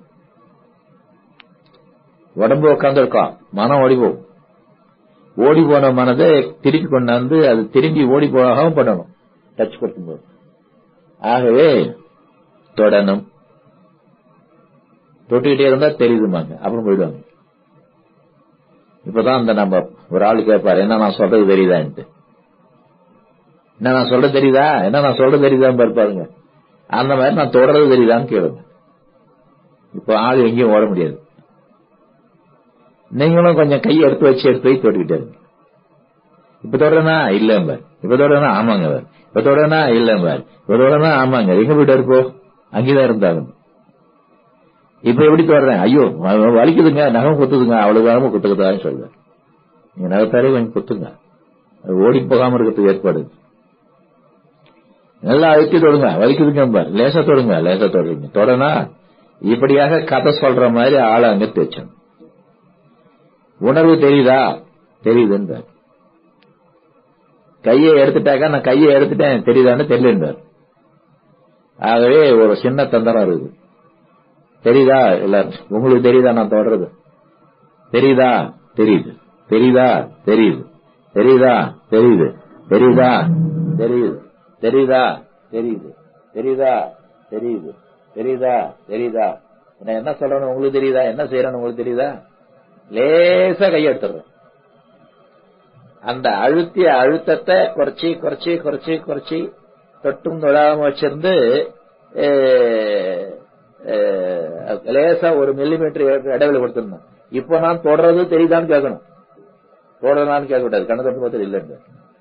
Speaker 1: உடம்பு உட்கார்ந்து இருக்கான் மனம் ஓடி போகும் ஓடி போன மனதை திருப்பி கொண்டாந்து அது திரும்பி ஓடி போகாம பண்ணணும் டச் கொடுக்கும்போது ஆகவே தொடணும் தொட்டுக்கிட்டே இருந்தா தெரியுதுமாங்க அப்புறம் போயிடுவாங்க இப்பதான் அந்த நம்ம ஒரு ஆளு கேட்பாரு என்ன நான் சொல்றது தெரியுதான்ட்டு என்ன நான் சொல்றது தெரியுதா என்ன நான் சொல்றது தெரியுதான்னு பார்ப்பாருங்க அந்த மாதிரி நான் தொடர்றது தெரியுதான்னு கேளுங்க இப்ப ஆள் எங்கேயும் ஓட முடியாது நீங்களும் கொஞ்சம் கையை எடுத்து வச்சு எடுத்து போய் தொட்டுக்கிட்டே இருங்க இப்ப தொடரனா இல்லம்பார் இப்ப தொடரனா ஆமாங்க இப்ப தொடரனா இல்லம்பார் இப்ப தொடரனா ஆமாங்க எங்க போயிட்டு இருப்போ அங்கேதான் இருந்தாங்க இப்ப எப்படி தொடறேன் ஐயோ வலிக்குதுங்க நகம் குத்துதுங்க அவ்வளவு காலமும் குத்துக்கதான்னு சொல்லுவேன் நீங்க நகத்தாலே கொஞ்சம் குத்துங்க அது ஓடி போகாம இருக்கிறதுக்கு ஏற்பாடு நல்லா அழுத்தி தொடுங்க வலிக்குதுங்க லேசா தொடுங்க லேசா தொடுறீங்க தொடனா இப்படியாக கதை சொல்ற மாதிரி ஆளை அங்க தேய்ச்சணும் உணர்வு தெரியுதா தெரியுதுன்றார் கையை எடுத்துட்டாக்கா நான் கையை எடுத்துட்டேன் தெரியுதான்னு தெரியலன்றார் ஆகவே ஒரு சின்ன தந்திரம் இருக்குது தெரியுதா இல்ல உங்களுக்கு தெரியுதா நான் தொடர்றது தெரியுதா தெரியுது தெரியுதா தெரியுது தெரியுதா தெரியுது தெரியுதா தெரியுது தெரியுதா தெரியுது தெரியுதா தெரியுது தெரியுதா தெரியுதா நான் என்ன சொல்றேன்னு உங்களுக்கு தெரியுதா என்ன செய்யறேன்னு உங்களுக்கு தெரியுதா லேசா கையெடுத்துடுறேன் அந்த அழுத்திய அழுத்தத்தை குறைச்சி குறைச்சி குறைச்சி குறைச்சி தொட்டும் தொடாம வச்சிருந்து லேசா ஒரு மில்லிமீட்டர் இடைவெளி கொடுத்துருந்தோம் இப்போ நான் தொடர்றது தெரியுதான்னு கேட்கணும் தொடர்றான்னு கேட்க கூடாது கண்ணு தொட்டு பார்த்து இல்லைன்னு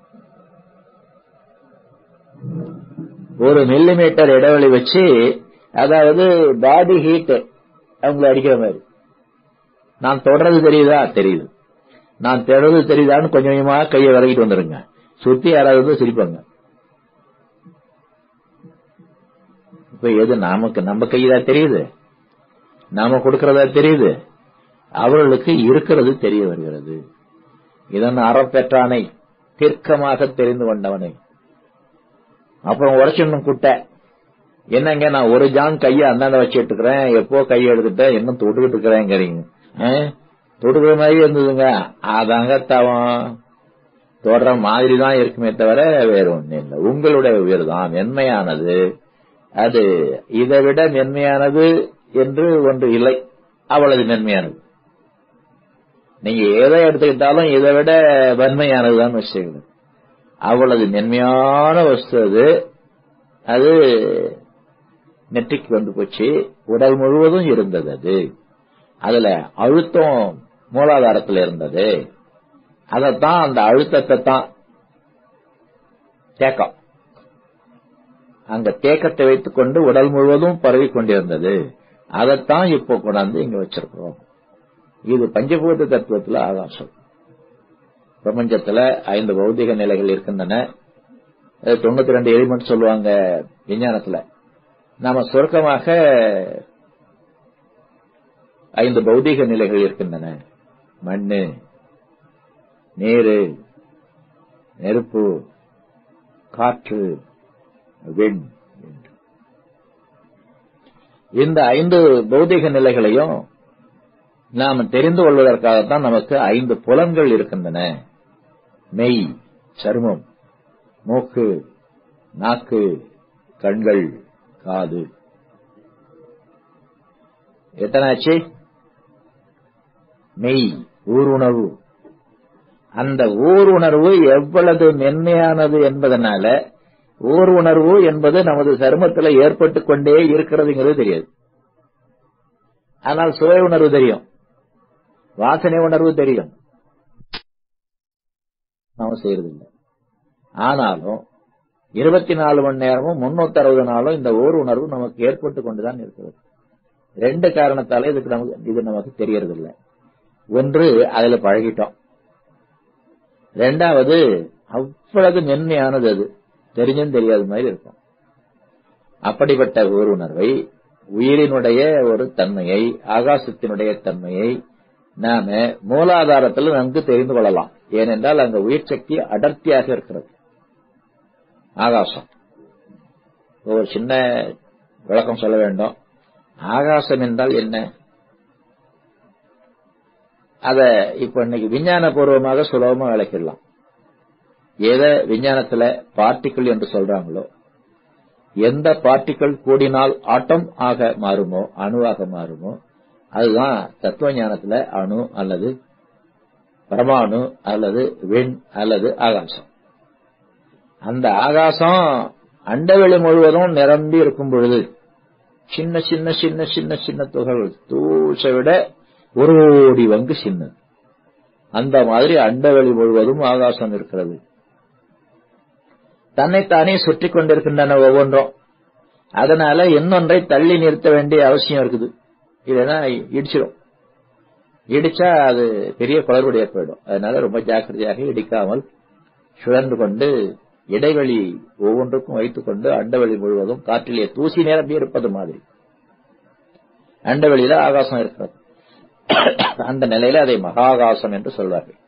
Speaker 1: ஒரு மில்லிமீட்டர் இடைவெளி வச்சு அதாவது பாடி ஹீட் அவங்களை அடிக்கிற மாதிரி நான் தொடர்றது தெரியுதா தெரியுது நான் தொடர்றது தெரியுதான்னு கொஞ்சம் கொஞ்சமா கையை விலகிட்டு வந்துருங்க சுத்தி யாராவது சிரிப்பாங்க இப்ப எது நமக்கு நம்ம கையதா தெரியுது நாம கொடுக்கறதா தெரியுது அவர்களுக்கு இருக்கிறது தெரிய வருகிறது இதன் அறப்பெற்றானை தீர்க்கமாக தெரிந்து கொண்டவனை அப்புறம் உரைச்சிடணும் குட்டை என்னங்க நான் ஒரு ஜான் கையை அந்தாண்ட வச்சுட்டு இருக்கிறேன் எப்போ கையை எடுத்துட்டேன் இன்னும் தொட்டுக்கிட்டு இருக்கிறேங்கிறீங்க தொடுக்கிற மாதிரி இருந்ததுங்க அதாங்க தவம் தொடர மாதிரி தான் இருக்குமே தவிர வேற ஒண்ணு இல்லை உங்களுடைய உயிர் தான் மென்மையானது அது இதை விட மென்மையானது என்று ஒன்று இல்லை அவ்வளவு மென்மையானது நீங்க எதை எடுத்துக்கிட்டாலும் இதை விட வன்மையானதுதான் வச்சுக்கணும் அவ்வளவு மென்மையான வஸ்து அது அது நெற்றிக்கு வந்து போச்சு உடல் முழுவதும் இருந்தது அது அதுல அழுத்தம் மூலாதாரத்தில் இருந்தது அதத்தான் அந்த அழுத்தத்தை தான் தேக்கம் அங்க தேக்கத்தை வைத்துக் கொண்டு உடல் முழுவதும் பரவி கொண்டிருந்தது அதைத்தான் இப்போ கொண்டாந்து இங்க வச்சிருக்கிறோம் இது பஞ்சபூத தத்துவத்துல ஆகாசம் பிரபஞ்சத்துல ஐந்து பௌதிக நிலைகள் இருக்கின்றன தொண்ணூத்தி ரெண்டு எலிமெண்ட் சொல்லுவாங்க விஞ்ஞானத்துல நாம சுருக்கமாக ஐந்து பௌதிக நிலைகள் இருக்கின்றன மண்ணு நீரு நெருப்பு காற்று வெண் இந்த ஐந்து பௌதிக நிலைகளையும் நாம் தெரிந்து கொள்வதற்காகத்தான் நமக்கு ஐந்து புலன்கள் இருக்கின்றன மெய் சருமம் மூக்கு நாக்கு கண்கள் காது எத்தனாச்சு மெய் ஊருணர்வு அந்த ஊருணர்வு எவ்வளவு மென்மையானது என்பதனால ஊர் உணர்வு என்பது நமது சருமத்தில் ஏற்பட்டு கொண்டே இருக்கிறதுங்கிறது தெரியாது ஆனால் சுவை உணர்வு தெரியும் வாசனை உணர்வு தெரியும் நாம செய்யறதில்லை ஆனாலும் இருபத்தி நாலு மணி நேரமும் முன்னூத்தி அறுபது நாளும் இந்த ஓர் உணர்வு நமக்கு ஏற்பட்டு கொண்டுதான் இருக்கிறது ரெண்டு காரணத்தால இதுக்கு நமக்கு இது நமக்கு தெரியறதில்லை ஒன்று அதுல பழகிட்டோம் ரெண்டாவது அவ்வளவு மென்மையானது அது தெரிஞ்சும் தெரியாத மாதிரி இருக்கும் அப்படிப்பட்ட ஓர் உணர்வை உயிரினுடைய ஒரு தன்மையை ஆகாசத்தினுடைய தன்மையை நாம மூலாதாரத்தில் நன்கு தெரிந்து கொள்ளலாம் ஏனென்றால் அங்க உயிர் சக்தி அடர்த்தியாக இருக்கிறது ஆகாசம் ஒரு சின்ன விளக்கம் சொல்ல வேண்டும் ஆகாசம் என்றால் என்ன அத இப்ப இன்னைக்கு விஞ்ஞான பூர்வமாக சுலபமா விளக்கிடலாம் எதை விஞ்ஞானத்துல பார்ட்டிக்கிள் என்று சொல்றாங்களோ எந்த பார்ட்டிக்கிள் கூடினால் ஆட்டம் ஆக மாறுமோ அணுவாக மாறுமோ அதுதான் தத்துவ ஞானத்துல அணு அல்லது பரமாணு அல்லது வெண் அல்லது ஆகாசம் அந்த ஆகாசம் அண்டவெளி முழுவதும் நிரம்பி இருக்கும் பொழுது சின்ன சின்ன சின்ன சின்ன சின்ன துகள்கள் தூசை விட ஒரு கோடி வங்கு சின்னது அந்த மாதிரி அண்டவெளி முழுவதும் ஆகாசம் இருக்கிறது தன்னைத்தானே சுற்றி கொண்டிருக்கின்றன ஒவ்வொன்றும் அதனால இன்னொன்றை தள்ளி நிறுத்த வேண்டிய அவசியம் இருக்குது இல்லைன்னா இடிச்சிடும் இடிச்சா அது பெரிய குளறுபடி ஏற்படும் அதனால ரொம்ப ஜாக்கிரதையாக இடிக்காமல் சுழன்று கொண்டு இடைவெளி ஒவ்வொன்றுக்கும் வைத்துக் கொண்டு அண்டவெளி முழுவதும் காற்றிலே தூசி நிரம்பி இருப்பது மாதிரி அண்டவெளியில ஆகாசம் இருக்கிறது அந்த நிலையில அதை மகாகாசம் என்று சொல்வார்கள்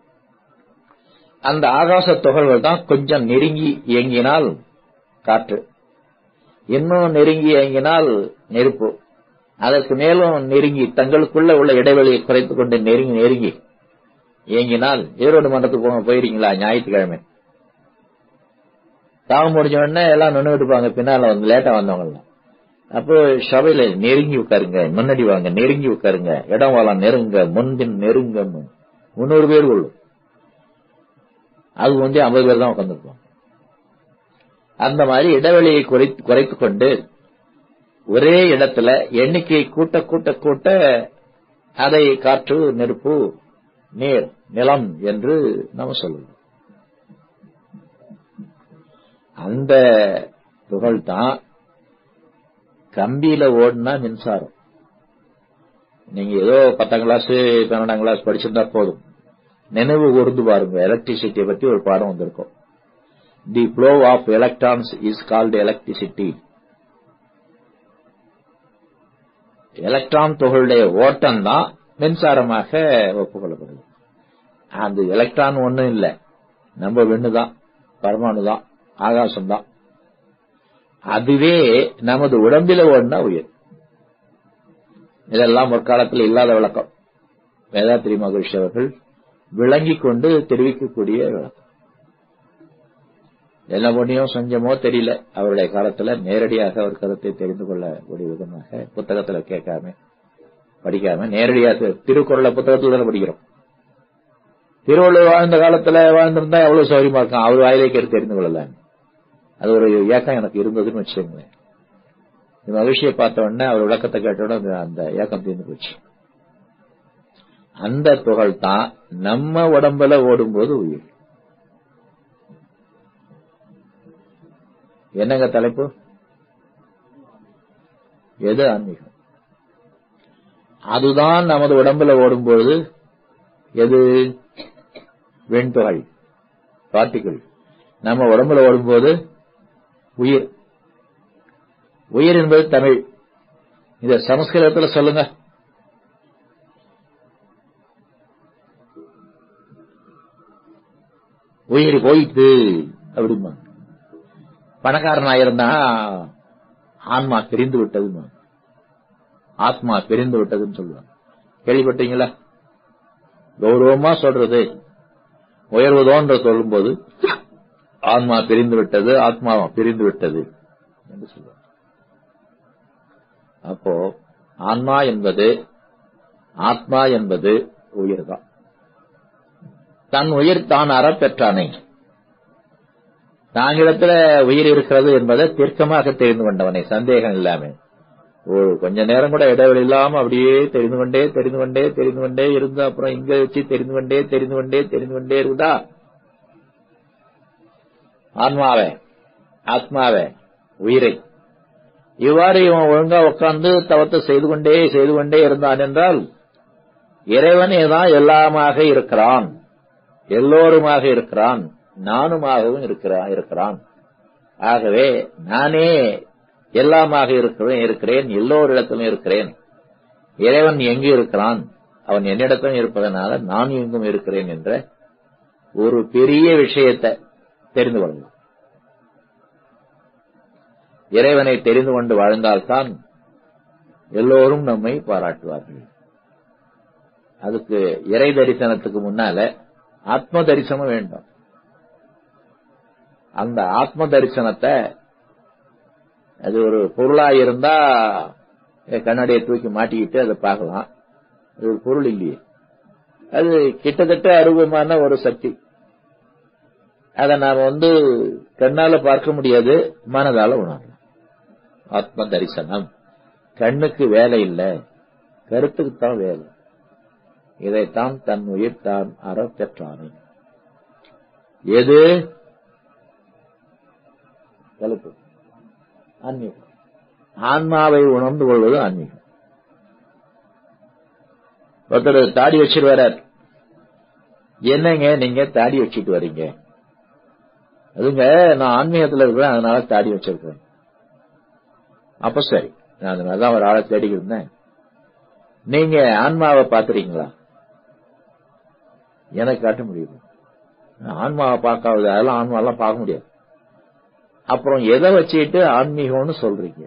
Speaker 1: அந்த ஆகாச துகள்கள் தான் கொஞ்சம் நெருங்கி இயங்கினால் காற்று இன்னும் நெருங்கி இயங்கினால் நெருப்பு அதற்கு மேலும் நெருங்கி தங்களுக்குள்ள உள்ள இடைவெளியை குறைத்துக் கொண்டு நெருங்கி நெருங்கி இயங்கினால் ஈரோடு மன்றத்துக்கு போக போயிருக்கீங்களா ஞாயிற்றுக்கிழமை தாகம் முடிஞ்ச உடனே எல்லாம் நின்று இருப்பாங்க பின்னால வந்து லேட்டா வந்தவங்க அப்போ சபையில நெருங்கி உட்காருங்க முன்னாடி வாங்க நெருங்கி உட்காருங்க இடம் வாழம் நெருங்க முன்பின் நெருங்க முன்னூறு பேர் கொள்ளும் அது வந்து ஐம்பது பேர் தான் உட்காந்துருப்போம் அந்த மாதிரி இடைவெளியை குறைத்துக் கொண்டு ஒரே இடத்துல எண்ணிக்கையை கூட்ட கூட்ட கூட்ட அதை காற்று நெருப்பு நீர் நிலம் என்று நாம சொல்லுவோம் அந்த துகள் தான் கம்பியில ஓடுனா மின்சாரம் நீங்க ஏதோ பத்தாம் கிளாஸ் பன்னெண்டாம் கிளாஸ் படிச்சிருந்தா போதும் நினைவு கூர்ந்து பாருங்க எலக்ட்ரிசிட்டியை பத்தி ஒரு பாடம் வந்திருக்கும் the flow of electrons is called electricity electron துகளுடைய ஓட்டம் தான் மின்சாரமாக ஒப்புக்கொள்ளப்படுது அந்த எலக்ட்ரான் ஒன்றும் இல்லை நம்ம விண்ணுதான் பரமாணுதான் ஆகாசம்தான் அதுவே நமது உடம்பில ஓடினா உயிர் இதெல்லாம் முற்காலத்தில் இல்லாத விளக்கம் வேதாத்திரி மகரிஷி அவர்கள் விளங்கிக் கொண்டு தெரிவிக்கக்கூடிய விளக்கம் என்ன புண்ணியம் செஞ்சமோ தெரியல அவருடைய காலத்துல நேரடியாக அவர் கருத்தை தெரிந்து கொள்ளக்கூடிய விதமாக புத்தகத்துல கேட்காம படிக்காம நேரடியாக திருக்குறளை புத்தகத்துல தானே படிக்கிறோம் திருவள்ளுவர் வாழ்ந்த காலத்துல வாழ்ந்திருந்தா எவ்வளவு சௌரியமா இருக்கும் அவர் வாயிலே கேட்டு தெரிந்து கொள்ளலாம் அது ஒரு ஏக்கம் எனக்கு இருந்ததுன்னு வச்சுக்கோங்களேன் இந்த மகிழ்ச்சியை பார்த்த உடனே அவர் விளக்கத்தை கேட்ட உடனே அந்த ஏக்கம் தீர்ந்து போச்சு அந்த துகள் தான் நம்ம உடம்புல ஓடும்போது உயிர் என்னங்க தலைப்பு எது ஆன்மீகம் அதுதான் நமது உடம்புல ஓடும்பொழுது எது வெண்துகள் பார்ட்டிகள் நம்ம உடம்புல ஓடும்போது உயிர் உயிர் என்பது தமிழ் இத சமஸ்கிருதத்தில் சொல்லுங்க உயிர் போயிட்டு அப்படிமா பணக்காரனா இருந்தா ஆன்மா பிரிந்து விட்டதுமா ஆத்மா பிரிந்து விட்டதுன்னு சொல்லுவாங்க கேள்விப்பட்டீங்களா கௌரவமா சொல்றது உயர்வதோன்ற சொல்லும்போது ஆன்மா பிரிந்து விட்டது ஆத்மா பிரிந்து விட்டது என்று சொல்லுவாங்க அப்போ ஆன்மா என்பது ஆத்மா என்பது உயிர்தான் தன் உயிர் தான் அறப்பெற்றானே தாங்கிடத்துல உயிர் இருக்கிறது என்பதை தீர்க்கமாக தெரிந்து கொண்டவனை சந்தேகம் இல்லாம ஒரு கொஞ்ச நேரம் கூட இடைவெளி இல்லாம அப்படியே தெரிந்து கொண்டே தெரிந்து கொண்டே தெரிந்து கொண்டே இருந்து அப்புறம் இங்க வச்சு தெரிந்து கொண்டே தெரிந்து கொண்டே தெரிந்து கொண்டே இருக்குதா ஆன்மாவே ஆத்மாவே உயிரை இவ்வாறு இவன் ஒழுங்கா உட்கார்ந்து தவத்தை செய்து கொண்டே செய்து கொண்டே இருந்தான் என்றால் இறைவனே தான் எல்லாமாக இருக்கிறான் எல்லோருமாக இருக்கிறான் நானுமாகவும் இருக்கிறான் இருக்கிறான் ஆகவே நானே எல்லாமாக இருக்கிறேன் இருக்கிறேன் எல்லோரிடத்திலும் இருக்கிறேன் இறைவன் எங்கு இருக்கிறான் அவன் என்னிடத்திலும் இருப்பதனால நான் எங்கும் இருக்கிறேன் என்ற ஒரு பெரிய விஷயத்தை தெரிந்து கொள்ளலாம் இறைவனை தெரிந்து கொண்டு வாழ்ந்தால்தான் எல்லோரும் நம்மை பாராட்டுவார்கள் அதுக்கு இறை தரிசனத்துக்கு முன்னால ஆத்ம தரிசனம் வேண்டும் அந்த ஆத்ம தரிசனத்தை அது ஒரு பொருளா இருந்தா கண்ணாடியை தூக்கி மாட்டிக்கிட்டு அதை பார்க்கலாம் அது ஒரு பொருள் இல்லையே அது கிட்டத்தட்ட அருவமான ஒரு சக்தி அதை நாம வந்து கண்ணால பார்க்க முடியாது மனதால உணரலாம் ஆத்ம தரிசனம் கண்ணுக்கு வேலை இல்லை கருத்துக்கு தான் வேலை இதைத்தான் தன் உயிர் தான் அற பெற்றானே எது தலைப்பு ஆன்மீகம் ஆன்மாவை உணர்ந்து கொள்வது ஆன்மீகம் ஒருத்தர் தாடி வச்சுட்டு வர்றார் என்னங்க நீங்க தாடி வச்சுட்டு வர்றீங்க அதுங்க நான் ஆன்மீகத்துல இருக்கிறேன் அதனால தாடி வச்சிருக்கிறேன் அப்ப சரி நான் அதனாலதான் ஒரு ஆளை தேடிக்கிட்டு இருந்தேன் நீங்க ஆன்மாவை பாத்துறீங்களா எனக்கு காட்ட முடியுது ஆன்மாவை பார்க்காது அதெல்லாம் ஆன்மாவெல்லாம் பார்க்க முடியாது அப்புறம் எதை வச்சுட்டு ஆன்மீகம்னு சொல்றீங்க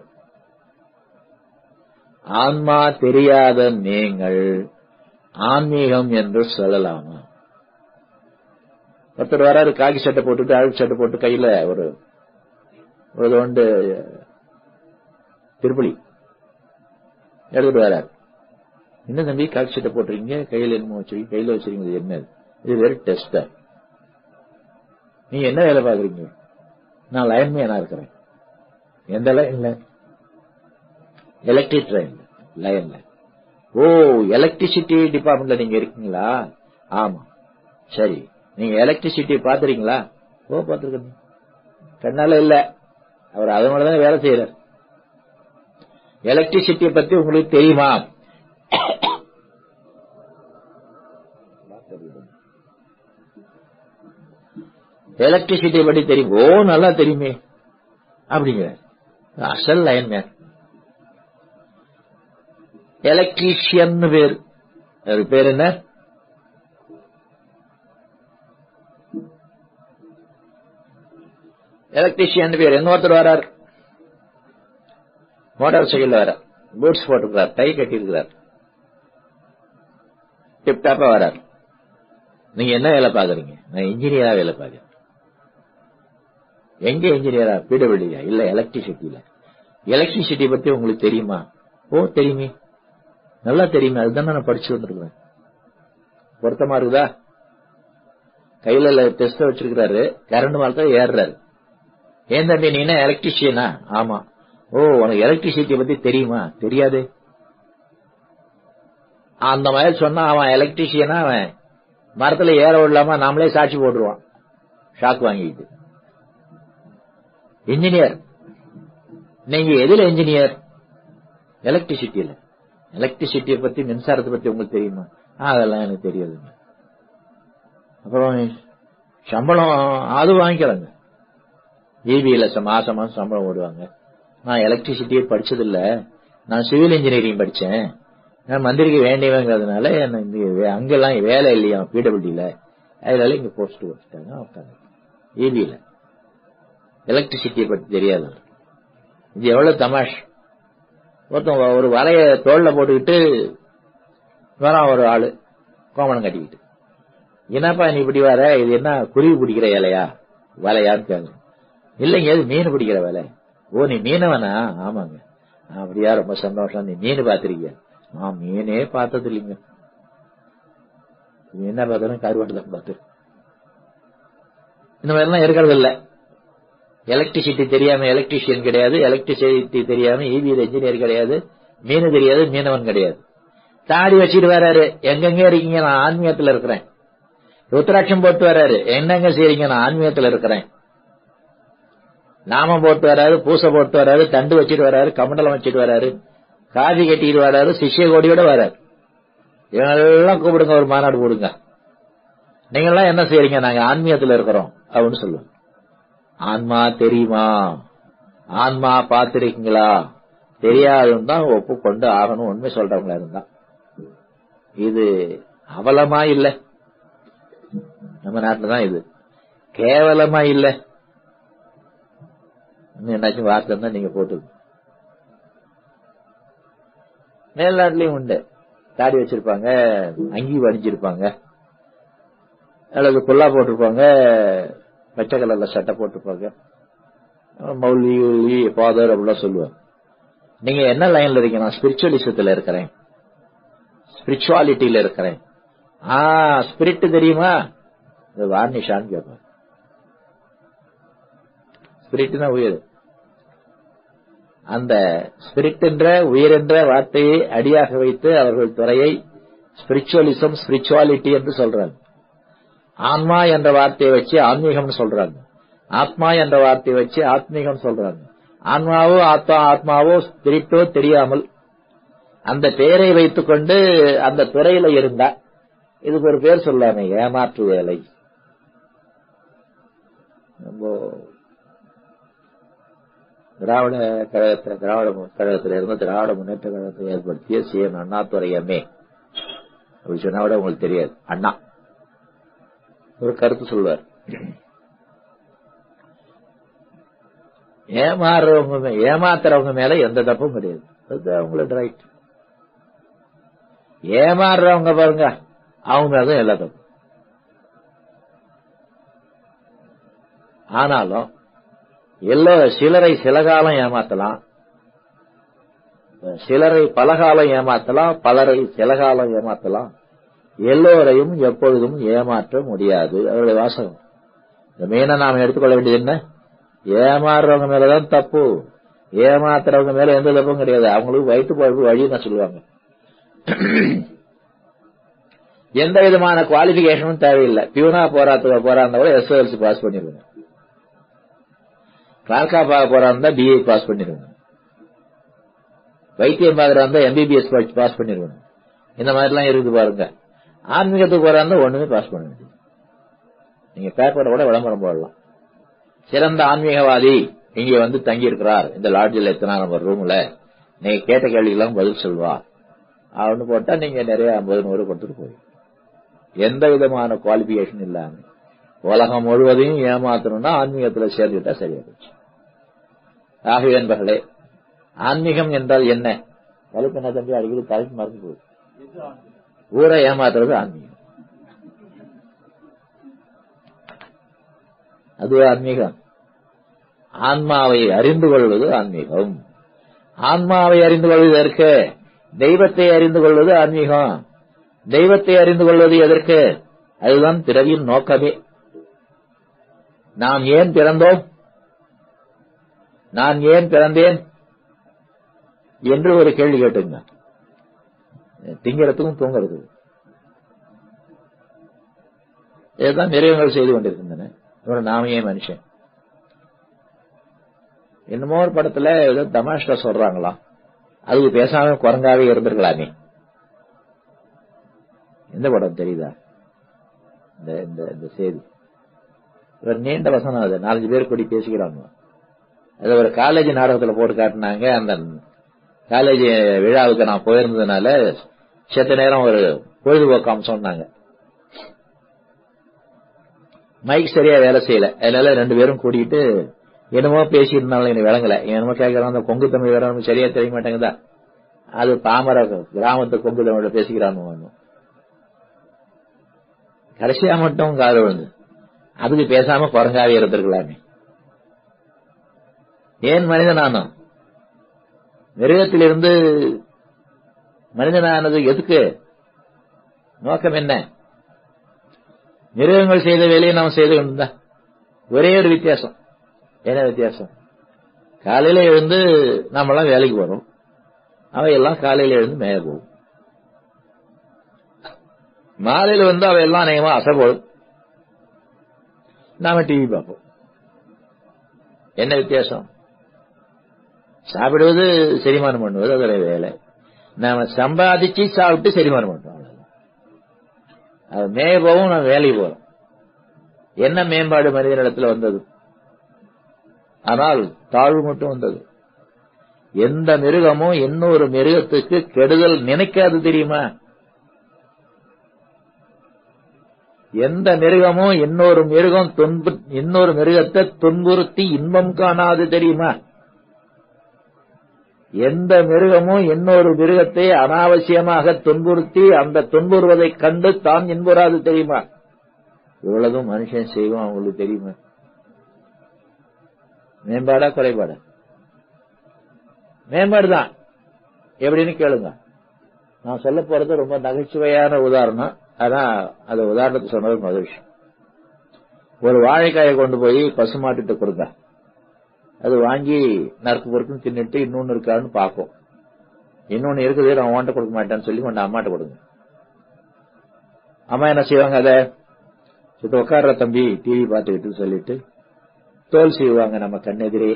Speaker 1: ஆன்மா தெரியாத நீங்கள் ஆன்மீகம் என்று சொல்லலாமா ஒருத்தர் வராரு காக்கி சட்டை போட்டுட்டு அழுக்கு சட்டை போட்டு கையில ஒரு ஒரு தொண்டு திருப்பலி எடுத்துட்டு வராரு என்ன தம்பி காக்கி சட்டை போட்டுறீங்க கையில என்னமோ வச்சிருக்கீங்க கையில வச்சிருக்கீங்க இது என்ன இது வெறும் டெஸ்ட் நீங்க என்ன வேலை பாக்குறீங்க நான் லைன்மேனா இருக்கிறேன் எந்த லைன்ல எலக்ட்ரிக் ட்ரெயின் லைன்ல ஓ எலக்ட்ரிசிட்டி டிபார்ட்மெண்ட்ல நீங்க இருக்கீங்களா ஆமா சரி நீங்க எலக்ட்ரிசிட்டி பாத்துறீங்களா ஓ பாத்துருக்கீங்க கண்ணால இல்ல அவர் அதனாலதான் வேலை செய்யறார் எலக்ட்ரிசிட்டியை பத்தி உங்களுக்கு தெரியுமா எலக்ட்ரிசிட்டியை பற்றி தெரியும் ஓ நல்லா தெரியுமே அப்படிங்கிற அசல் லைன் மேன் எலக்ட்ரீஷியன் பேர் அவர் பேர் என்ன எலக்ட்ரிஷியன் பேர் இன்னொருத்தர் வரார் மோட்டார் சைக்கிள் வர பூட்ஸ் போட்டுக்கிறார் டை கட்டியிருக்கிறார் டிப்டாப்பா வரார் நீங்க என்ன வேலை பாக்குறீங்க நான் இன்ஜினியரா வேலை பாக்குறேன் எங்க இன்ஜினியரா பிடபிள்யூயா இல்ல எலக்ட்ரிசிட்டியில எலக்ட்ரிசிட்டி பத்தி உங்களுக்கு தெரியுமா ஓ தெரியுமே நல்லா தெரியுமே அதுதான் நான் படிச்சு வந்திருக்கிறேன் பொருத்தமா இருக்குதா கையில டெஸ்ட் வச்சிருக்கிறாரு கரண்ட் மேல தான் ஏறுறாரு ஏன் தம்பி நீ என்ன எலக்ட்ரிஷியனா ஆமா ஓ உனக்கு எலக்ட்ரிசிட்டி பத்தி தெரியுமா தெரியாது அந்த மாதிரி சொன்னா அவன் எலக்ட்ரிஷியனா அவன் மரத்துல ஏற விடலாம நாமளே சாட்சி போட்டுருவான் ஷாக் வாங்கிட்டு இன்ஜினியர் நீங்க எதுல இன்ஜினியர் எலக்ட்ரிசிட்டியில எலக்ட்ரிசிட்டியை பத்தி மின்சாரத்தை பத்தி உங்களுக்கு தெரியுமா அதெல்லாம் எனக்கு தெரியாதுங்க அப்புறம் சம்பளம் அது வாங்கிக்கிறாங்க ஈபியில மாசம் மாசம் சம்பளம் ஓடுவாங்க நான் எலக்ட்ரிசிட்டியே படிச்சதில்ல நான் சிவில் இன்ஜினியரிங் படிச்சேன் நான் மந்திரிக்கு வேண்டியவங்கிறதுனால அங்கெல்லாம் வேலை இல்லையா பிடபிள்யூல அதனால இங்க போஸ்ட் வச்சுட்டாங்க உட்காந்து ஈபியில எலக்ட்ரிசிட்டியை பத்தி தெரியாது இது எவ்வளவு தமாஷ் ஒருத்தன் ஒரு வலைய தோல்ல போட்டுக்கிட்டு வரான் ஒரு ஆளு கோமணம் கட்டிக்கிட்டு என்னப்பா நீ இப்படி வர இது என்ன குருவி பிடிக்கிற வேலையா வேலையான்னு கேட்கணும் இல்லைங்க இது மீன் பிடிக்கிற வேலை ஓ நீ மீனவனா ஆமாங்க அப்படியா ரொம்ப சந்தோஷம் நீ மீன் பாத்திருக்கிய நான் மீனே பார்த்தது இல்லைங்க என்ன பார்த்தாலும் கருவாட்டு தான் பார்த்து இந்த மாதிரிலாம் இருக்கிறது இல்ல எலக்ட்ரிசிட்டி தெரியாம எலக்ட்ரிஷியன் கிடையாது எலக்ட்ரிசிட்டி தெரியாம இவிஎல் இன்ஜினியர் கிடையாது மீன் தெரியாது மீனவன் கிடையாது தாடி வச்சுட்டு வராரு எங்கெங்க இருக்கீங்க நான் ஆன்மீகத்துல இருக்கிறேன் ருத்ராட்சம் போட்டு வராரு என்னங்க செய்றீங்க நான் ஆன்மீகத்துல இருக்கிறேன் நாமம் போட்டு வராரு பூசை போட்டு வராரு தண்டு வச்சுட்டு வராரு கமண்டலம் வச்சுட்டு வராரு காதி கட்டிட்டு வராரு சிஷ்ய கோடியோட வராரு இவங்கெல்லாம் கூப்பிடுங்க ஒரு மாநாடு போடுங்க நீங்க எல்லாம் என்ன செய்றீங்க நாங்க ஆன்மீகத்துல இருக்கிறோம் அப்படின்னு சொல்லுவோம் ஆன்மா தெரியுமா ஆன்மா பார்த்திருக்கீங்களா தெரியாதுன்னு தான் ஒப்புக்கொண்டு ஆகணும் உண்மை சொல்றவங்களா இருந்தா இது அவலமா இல்ல நம்ம நாட்டுல தான் இது கேவலமா இல்ல இன்னும் என்னாச்சும் வார்த்தை இருந்தா நீங்க போட்டு மேல்நாட்டிலயும் உண்டு தாடி வச்சிருப்பாங்க அங்கி வடிஞ்சிருப்பாங்க அல்லது குல்லா போட்டிருப்பாங்க பச்சை கலர்ல சட்டை போட்டிருப்பாங்க மௌலி ஃபாதர் அப்படிலாம் சொல்லுவாங்க நீங்க என்ன லைன்ல இருக்கீங்க நான் ஸ்பிரிச்சுவலிசத்துல இருக்கிறேன் ஸ்பிரிச்சுவாலிட்டியில இருக்கிறேன் ஆ ஸ்பிரிட் தெரியுமா இது வார்னிஷான்னு கேட்பாங்க ஸ்பிரிட்னா உயிர் அந்த ஸ்பிரிட் என்ற உயிர் என்ற வார்த்தையை அடியாக வைத்து அவர்கள் துறையை ஸ்பிரிச்சுவலிசம் ஸ்பிரிச்சுவாலிட்டி என்று சொல்றாங்க ஆன்மா என்ற வார்த்தையை வச்சு ஆன்மீகம்னு சொல்றாங்க ஆத்மா என்ற வார்த்தையை வச்சு ஆத்மீகம் சொல்றாங்க ஆன்மாவோ ஆத்மா ஆத்மாவோ ஸ்பிரிட்டோ தெரியாமல் அந்த பெயரை வைத்துக்கொண்டு அந்த துறையில இருந்தா இதுக்கு ஒரு பேர் சொல்லாமே ஏமாற்று வேலை நம்ம திராவிட கழகத்தை திராவிட கழகத்தில இருந்து திராவிட முன்னேற்ற கழகத்தை ஏற்படுத்திய சிஎம் அண்ணாதுரை எம்ஏ அப்படி சொன்னா கூட உங்களுக்கு தெரியாது அண்ணா ஒரு கருத்து சொல்வார் ஏமாறுறவங்க ஏமாத்துறவங்க மேல எந்த தப்பும் கிடையாது அது அவங்களோட ரைட் ஏமாறுறவங்க பாருங்க அவங்க தான் எல்லா தப்பு ஆனாலும் எல்லோ சிலரை சில காலம் ஏமாத்தலாம் சிலரை பலகாலம் ஏமாத்தலாம் பலரை சில காலம் ஏமாத்தலாம் எல்லோரையும் எப்பொழுதும் ஏமாற்ற முடியாது அவருடைய வாசகம் இந்த மீனை நாம் எடுத்துக்கொள்ள வேண்டியது என்ன ஏமாறுறவங்க மேலதான் தப்பு ஏமாத்துறவங்க மேல எந்த தப்பும் கிடையாது அவங்களுக்கு வயிற்று பழப்பு வழின்னு சொல்லுவாங்க எந்த விதமான குவாலிபிகேஷனும் தேவையில்லை பியூனா போராட்ட போறாந்த கூட எஸ்எல்சி பாஸ் பண்ணிருவாங்க கிளார்க்கா பார்க்க போறாந்தா பிஏ பாஸ் பண்ணிருவாங்க வைத்தியம் பார்க்கறாந்தா எம்பிபிஎஸ் பாஸ் பண்ணிருவாங்க இந்த மாதிரிலாம் இருக்குது பாருங்க ஆன்மீகத்துக்கு போறாந்தா ஒண்ணுமே பாஸ் பண்ண வேண்டியது நீங்க பேப்பரை கூட விளம்பரம் போடலாம் சிறந்த ஆன்மீகவாதி இங்க வந்து தங்கி இருக்கிறார் இந்த லாட்ஜில் எத்தனை நம்பர் ரூம்ல நீங்க கேட்ட கேள்விக்கெல்லாம் பதில் சொல்வா அவனு போட்டா நீங்க நிறைய ஐம்பது நூறு கொடுத்துட்டு போய் எந்த விதமான குவாலிபிகேஷன் இல்லாம உலகம் முழுவதையும் ஏமாத்தணும்னா ஆன்மீகத்துல சேர்ந்துட்டா சரியா போச்சு ஆகவே என்பர்களே ஆன்மீகம் என்றால் என்ன தலைப்பு என்ன தம்பி அடிக்கடி தலைப்பு மறந்து போகுது ஊரை ஏமாத்துறது ஆன்மீகம் அது ஆன்மீகம் ஆன்மாவை அறிந்து கொள்வது ஆன்மீகம் ஆன்மாவை அறிந்து கொள்வது எதற்கு தெய்வத்தை அறிந்து கொள்வது ஆன்மீகம் தெய்வத்தை அறிந்து கொள்வது எதற்கு அதுதான் பிறவியின் நோக்கமே நாம் ஏன் பிறந்தோம் நான் ஏன் பிறந்தேன் என்று ஒரு கேள்வி கேட்டுங்க திங்கிறதுக்கும் தூங்குறதுக்கும் இதுதான் மிருகங்கள் செய்து கொண்டிருக்கின்றன ஒரு நாமையே மனுஷன் என்னமோ ஒரு படத்துல ஏதோ தமாஷ்டா சொல்றாங்களாம் அதுக்கு பேசாம குரங்காவே இருந்திருக்கலாமே எந்த படம் தெரியுதா இந்த இந்த இந்த செய்தி ஒரு நீண்ட வசனம் அது நாலஞ்சு பேர் கூடி பேசிக்கிறாங்க அது ஒரு காலேஜ் நாடகத்துல போட்டு காட்டினாங்க அந்த காலேஜ் விழாவுக்கு நான் போயிருந்ததுனால செத்த நேரம் ஒரு பொழுதுபோக்கு அம்சம் சொன்னாங்க மைக் சரியா வேலை செய்யல அதனால ரெண்டு பேரும் கூட்டிட்டு என்னமோ பேசியிருந்தாலும் எனக்கு விளங்கல என்னமோ கேட்கறோம் அந்த கொங்கு தமிழ் வேற நமக்கு சரியா தெரிய மாட்டேங்குதா அது பாமர கிராமத்து கொங்கு தமிழ்ல பேசிக்கிறான்னு கடைசியா மட்டும் காது விழுந்து அதுக்கு பேசாம குரங்காவே இருந்திருக்கலாமே ஏன் மனிதனானோம் மிருகத்திலிருந்து மனிதனானது எதுக்கு நோக்கம் என்ன மிருகங்கள் செய்த வேலையை நாம் செய்து கொண்டிருந்தா ஒரே ஒரு வித்தியாசம் என்ன வித்தியாசம் காலையில எழுந்து நாமெல்லாம் வேலைக்கு போறோம் அவையெல்லாம் காலையில எழுந்து மேய போகும் மாலையில வந்து அவையெல்லாம் அநேகமா அசைப்படும் நாம டிவி பார்ப்போம் என்ன வித்தியாசம் சாப்பிடுவது செரிமானம் பண்ணுவது அதோட வேலை நாம சம்பாதிச்சு சாப்பிட்டு செரிமானம் பண்றோம் அது மேய போகும் நம்ம வேலைக்கு போறோம் என்ன மேம்பாடு மனிதனிடத்துல வந்தது ஆனால் தாழ்வு மட்டும் வந்தது எந்த மிருகமும் இன்னொரு மிருகத்துக்கு கெடுதல் நினைக்காது தெரியுமா எந்த மிருகமும் இன்னொரு மிருகம் துன்பு இன்னொரு மிருகத்தை துன்புறுத்தி இன்பம் காணாது தெரியுமா எந்த மிருகமும் இன்னொரு மிருகத்தை அனாவசியமாக துன்புறுத்தி அந்த துன்புறுவதை கண்டு தான் இன்புறாது தெரியுமா இவ்வளவும் மனுஷன் செய்வோம் அவங்களுக்கு தெரியுமா மேம்பாடா குறைபாடா மேம்பாடுதான் எப்படின்னு கேளுங்க நான் சொல்ல போறது ரொம்ப நகைச்சுவையான உதாரணம் அதான் அது உதாரணத்தை சொன்னது முதல் விஷயம் ஒரு வாழைக்காயை கொண்டு போய் பசுமாட்டுட்டு கொடுங்க அது வாங்கி நறுக்கு பொறுக்குன்னு தின்னுட்டு இன்னொன்னு இருக்கான்னு பார்க்கும் இன்னொன்னு இருக்குது நான் உன்ட்ட கொடுக்க மாட்டேன்னு சொல்லி கொண்டு அம்மாட்ட கொடுங்க அம்மா என்ன செய்வாங்க அதை சித்த உட்கார்ற தம்பி டிவி பார்த்துக்கிட்டு சொல்லிட்டு தோல் செய்வாங்க நம்ம கண்ணெதிரே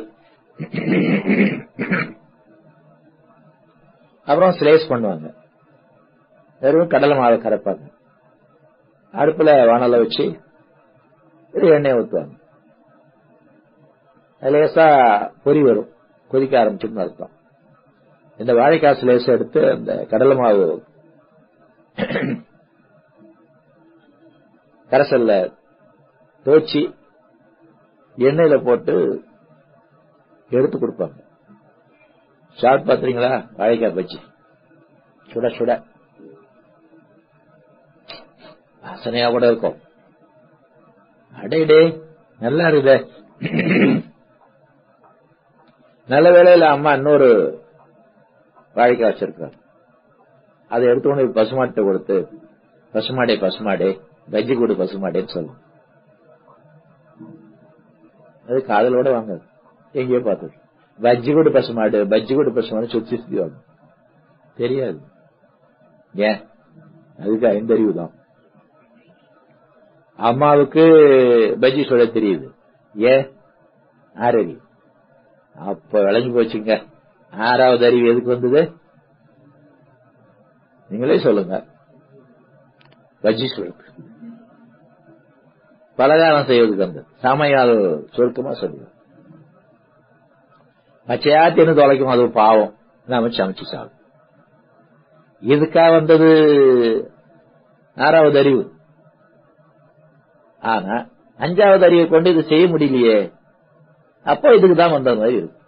Speaker 1: அப்புறம் ஸ்லேஸ் பண்ணுவாங்க வெறும் கடலை மாவை கரைப்பாங்க அடுப்புல வானல வச்சு எண்ணெய் ஊற்றுவாங்க லேசா பொறி வரும் கொதிக்க ஆரம்பிச்சுன்னு அர்த்தம் இந்த வாழைக்காசு லேசா எடுத்து அந்த கடலை மாவு கரைசல்ல தோச்சி எண்ணெயில போட்டு எடுத்து கொடுப்பாங்க சாப்பிட்டு பாத்துறீங்களா வாழைக்காய் பஜ்ஜி சுட சுட வாசனையா கூட இருக்கும் அடைடே நல்லா இருக்குதே நல்ல வேலையில அம்மா இன்னொரு வாழைக்காய் வச்சிருக்காரு அதை எடுத்துக்கொண்டு பசுமாட்டை கொடுத்து பசுமாடே பசுமாடே பஜ்ஜி கூடு பசுமாடேன்னு சொல்லும் அது காதலோட வாங்க எங்கேயோ பார்த்தது பஜ்ஜி கூடு பசுமாடு பஜ்ஜி கூடு பசுமாடு சுத்தி சுத்தி வாங்க தெரியாது ஏன் அதுக்கு ஐந்தறிவு தான் அம்மாவுக்கு பஜ்ஜி சொல்ல தெரியுது ஏன் ஆறறிவு அப்ப விளைஞ்சு போச்சுங்க ஆறாவது அறிவு எதுக்கு வந்தது நீங்களே சொல்லுங்க பஜ்ஜி சொல்லுங்க பலகாரம் செய்வதுக்கு வந்து சமையல் சுருக்கமா சொல்லுங்க பச்சையா தின்னு தொலைக்கும் அது பாவம் நாம சமைச்சு சாப்பிடும் இதுக்கா வந்தது ஆறாவது அறிவு ஆனா அஞ்சாவது அறிவை கொண்டு இது செய்ய முடியலையே அப்போ இதுக்கு தான் வந்த மாதிரி இருக்கு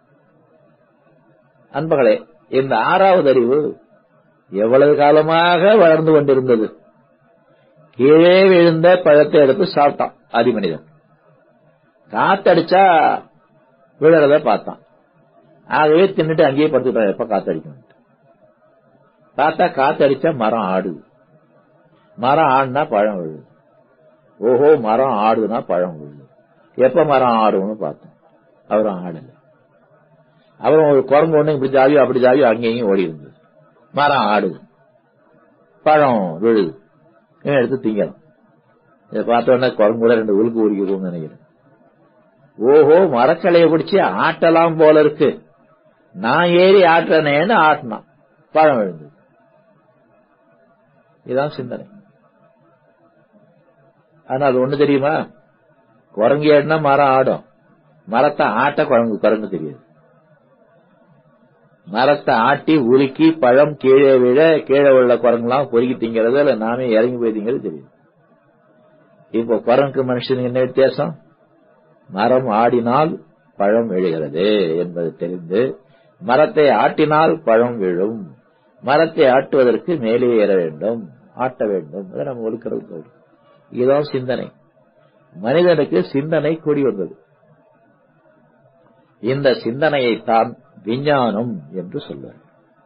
Speaker 1: அன்பர்களே இந்த ஆறாவது அறிவு எவ்வளவு காலமாக வளர்ந்து கொண்டிருந்தது கீழே விழுந்த பழத்தை எடுத்து சாப்பிட்டான் ஆதி மனிதன் காத்தடிச்சா விழுறத பார்த்தான் ஆகவே தின்னுட்டு அங்கேயே படுத்துட்டான் எப்ப காத்தடிக்கணும் பார்த்தா காத்தடிச்சா மரம் ஆடுது மரம் ஆடுனா பழம் விழுது ஓஹோ மரம் ஆடுதுன்னா பழம் விழுது எப்ப மரம் ஆடும்னு பார்த்தோம் அவரும் ஆடல அப்புறம் ஒரு குரங்கு ஒண்ணு இப்படி ஜாவியோ அப்படி ஜாவியோ அங்கேயும் ஓடி இருந்தது மரம் ஆடுது பழம் விழுது இவன் எடுத்து திங்கலாம் இதை பார்த்த உடனே குரங்கு கூட ரெண்டு உழுக்கு உரிக்கிறோம்னு நினைக்கிறேன் ஓஹோ மரக்கலையை பிடிச்சி ஆட்டலாம் போல இருக்கு நான் ஏறி ஆட்டுறனேன்னு ஆட்டினான் பழம் விழுந்தது இதுதான் சிந்தனை ஆனா அது ஒண்ணு தெரியுமா குரங்கு ஏடினா மரம் ஆடும் மரத்தை ஆட்ட குரங்கு குரங்கு தெரியாது மரத்தை ஆட்டி உருக்கி பழம் கீழே விழ கீழே உள்ள குரங்குலாம் பொறுக்கி திங்கிறது இல்ல நாமே இறங்கி போய் திங்கிறது தெரியும் இப்போ குரங்கு மனுஷனுக்கு என்ன வித்தியாசம் மரம் ஆடினால் பழம் விழுகிறது என்பது தெரிந்து மரத்தை ஆட்டினால் பழம் விழும் மரத்தை ஆட்டுவதற்கு மேலே ஏற வேண்டும் ஆட்ட வேண்டும் அதை நம்ம ஒழுக்கிறது இதுதான் சிந்தனை மனிதனுக்கு சிந்தனை கூடி வந்தது இந்த சிந்தனையைத்தான் விஞ்ஞானம் என்று சொல்வார்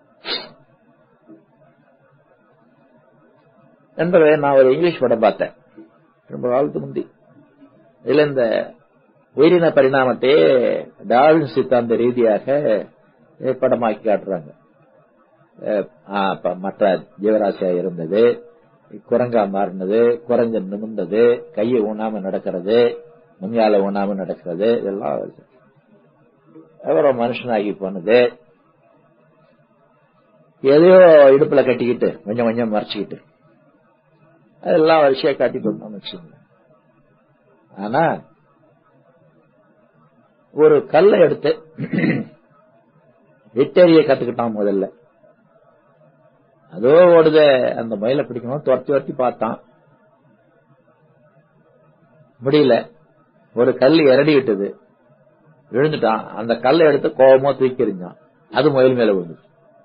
Speaker 1: என்பதை நான் ஒரு இங்கிலீஷ் படம் பார்த்தேன் ரொம்ப காலத்து முந்தி இதுல இந்த உயிரின பரிணாமத்தையே டார்வின் சித்தாந்த ரீதியாக படமாக்கி காட்டுறாங்க மற்ற ஜீவராசியா இருந்தது குரங்கா மாறினது குரங்கு நிமிர்ந்தது கையை ஊனாம நடக்கிறது முன்கால ஊனாம நடக்கிறது இதெல்லாம் அப்புறம் மனுஷனாகி போனது எதையோ இடுப்புல கட்டிக்கிட்டு கொஞ்சம் கொஞ்சம் மறைச்சிக்கிட்டு அதெல்லாம் வரிசையா காட்டி கொடுத்தோம் வச்சுங்க ஆனா ஒரு கல்லை எடுத்து விட்டேரிய கத்துக்கிட்டான் முதல்ல அதோ ஓடுத அந்த மயில பிடிக்கணும் துரத்தி துரத்தி பார்த்தான் முடியல ஒரு கல் இரடி விட்டது விழுந்துட்டான் அந்த கல்லை எடுத்து கோபமா தூக்கி எறிஞ்சான் அது முயல் மேல விழுந்துச்சு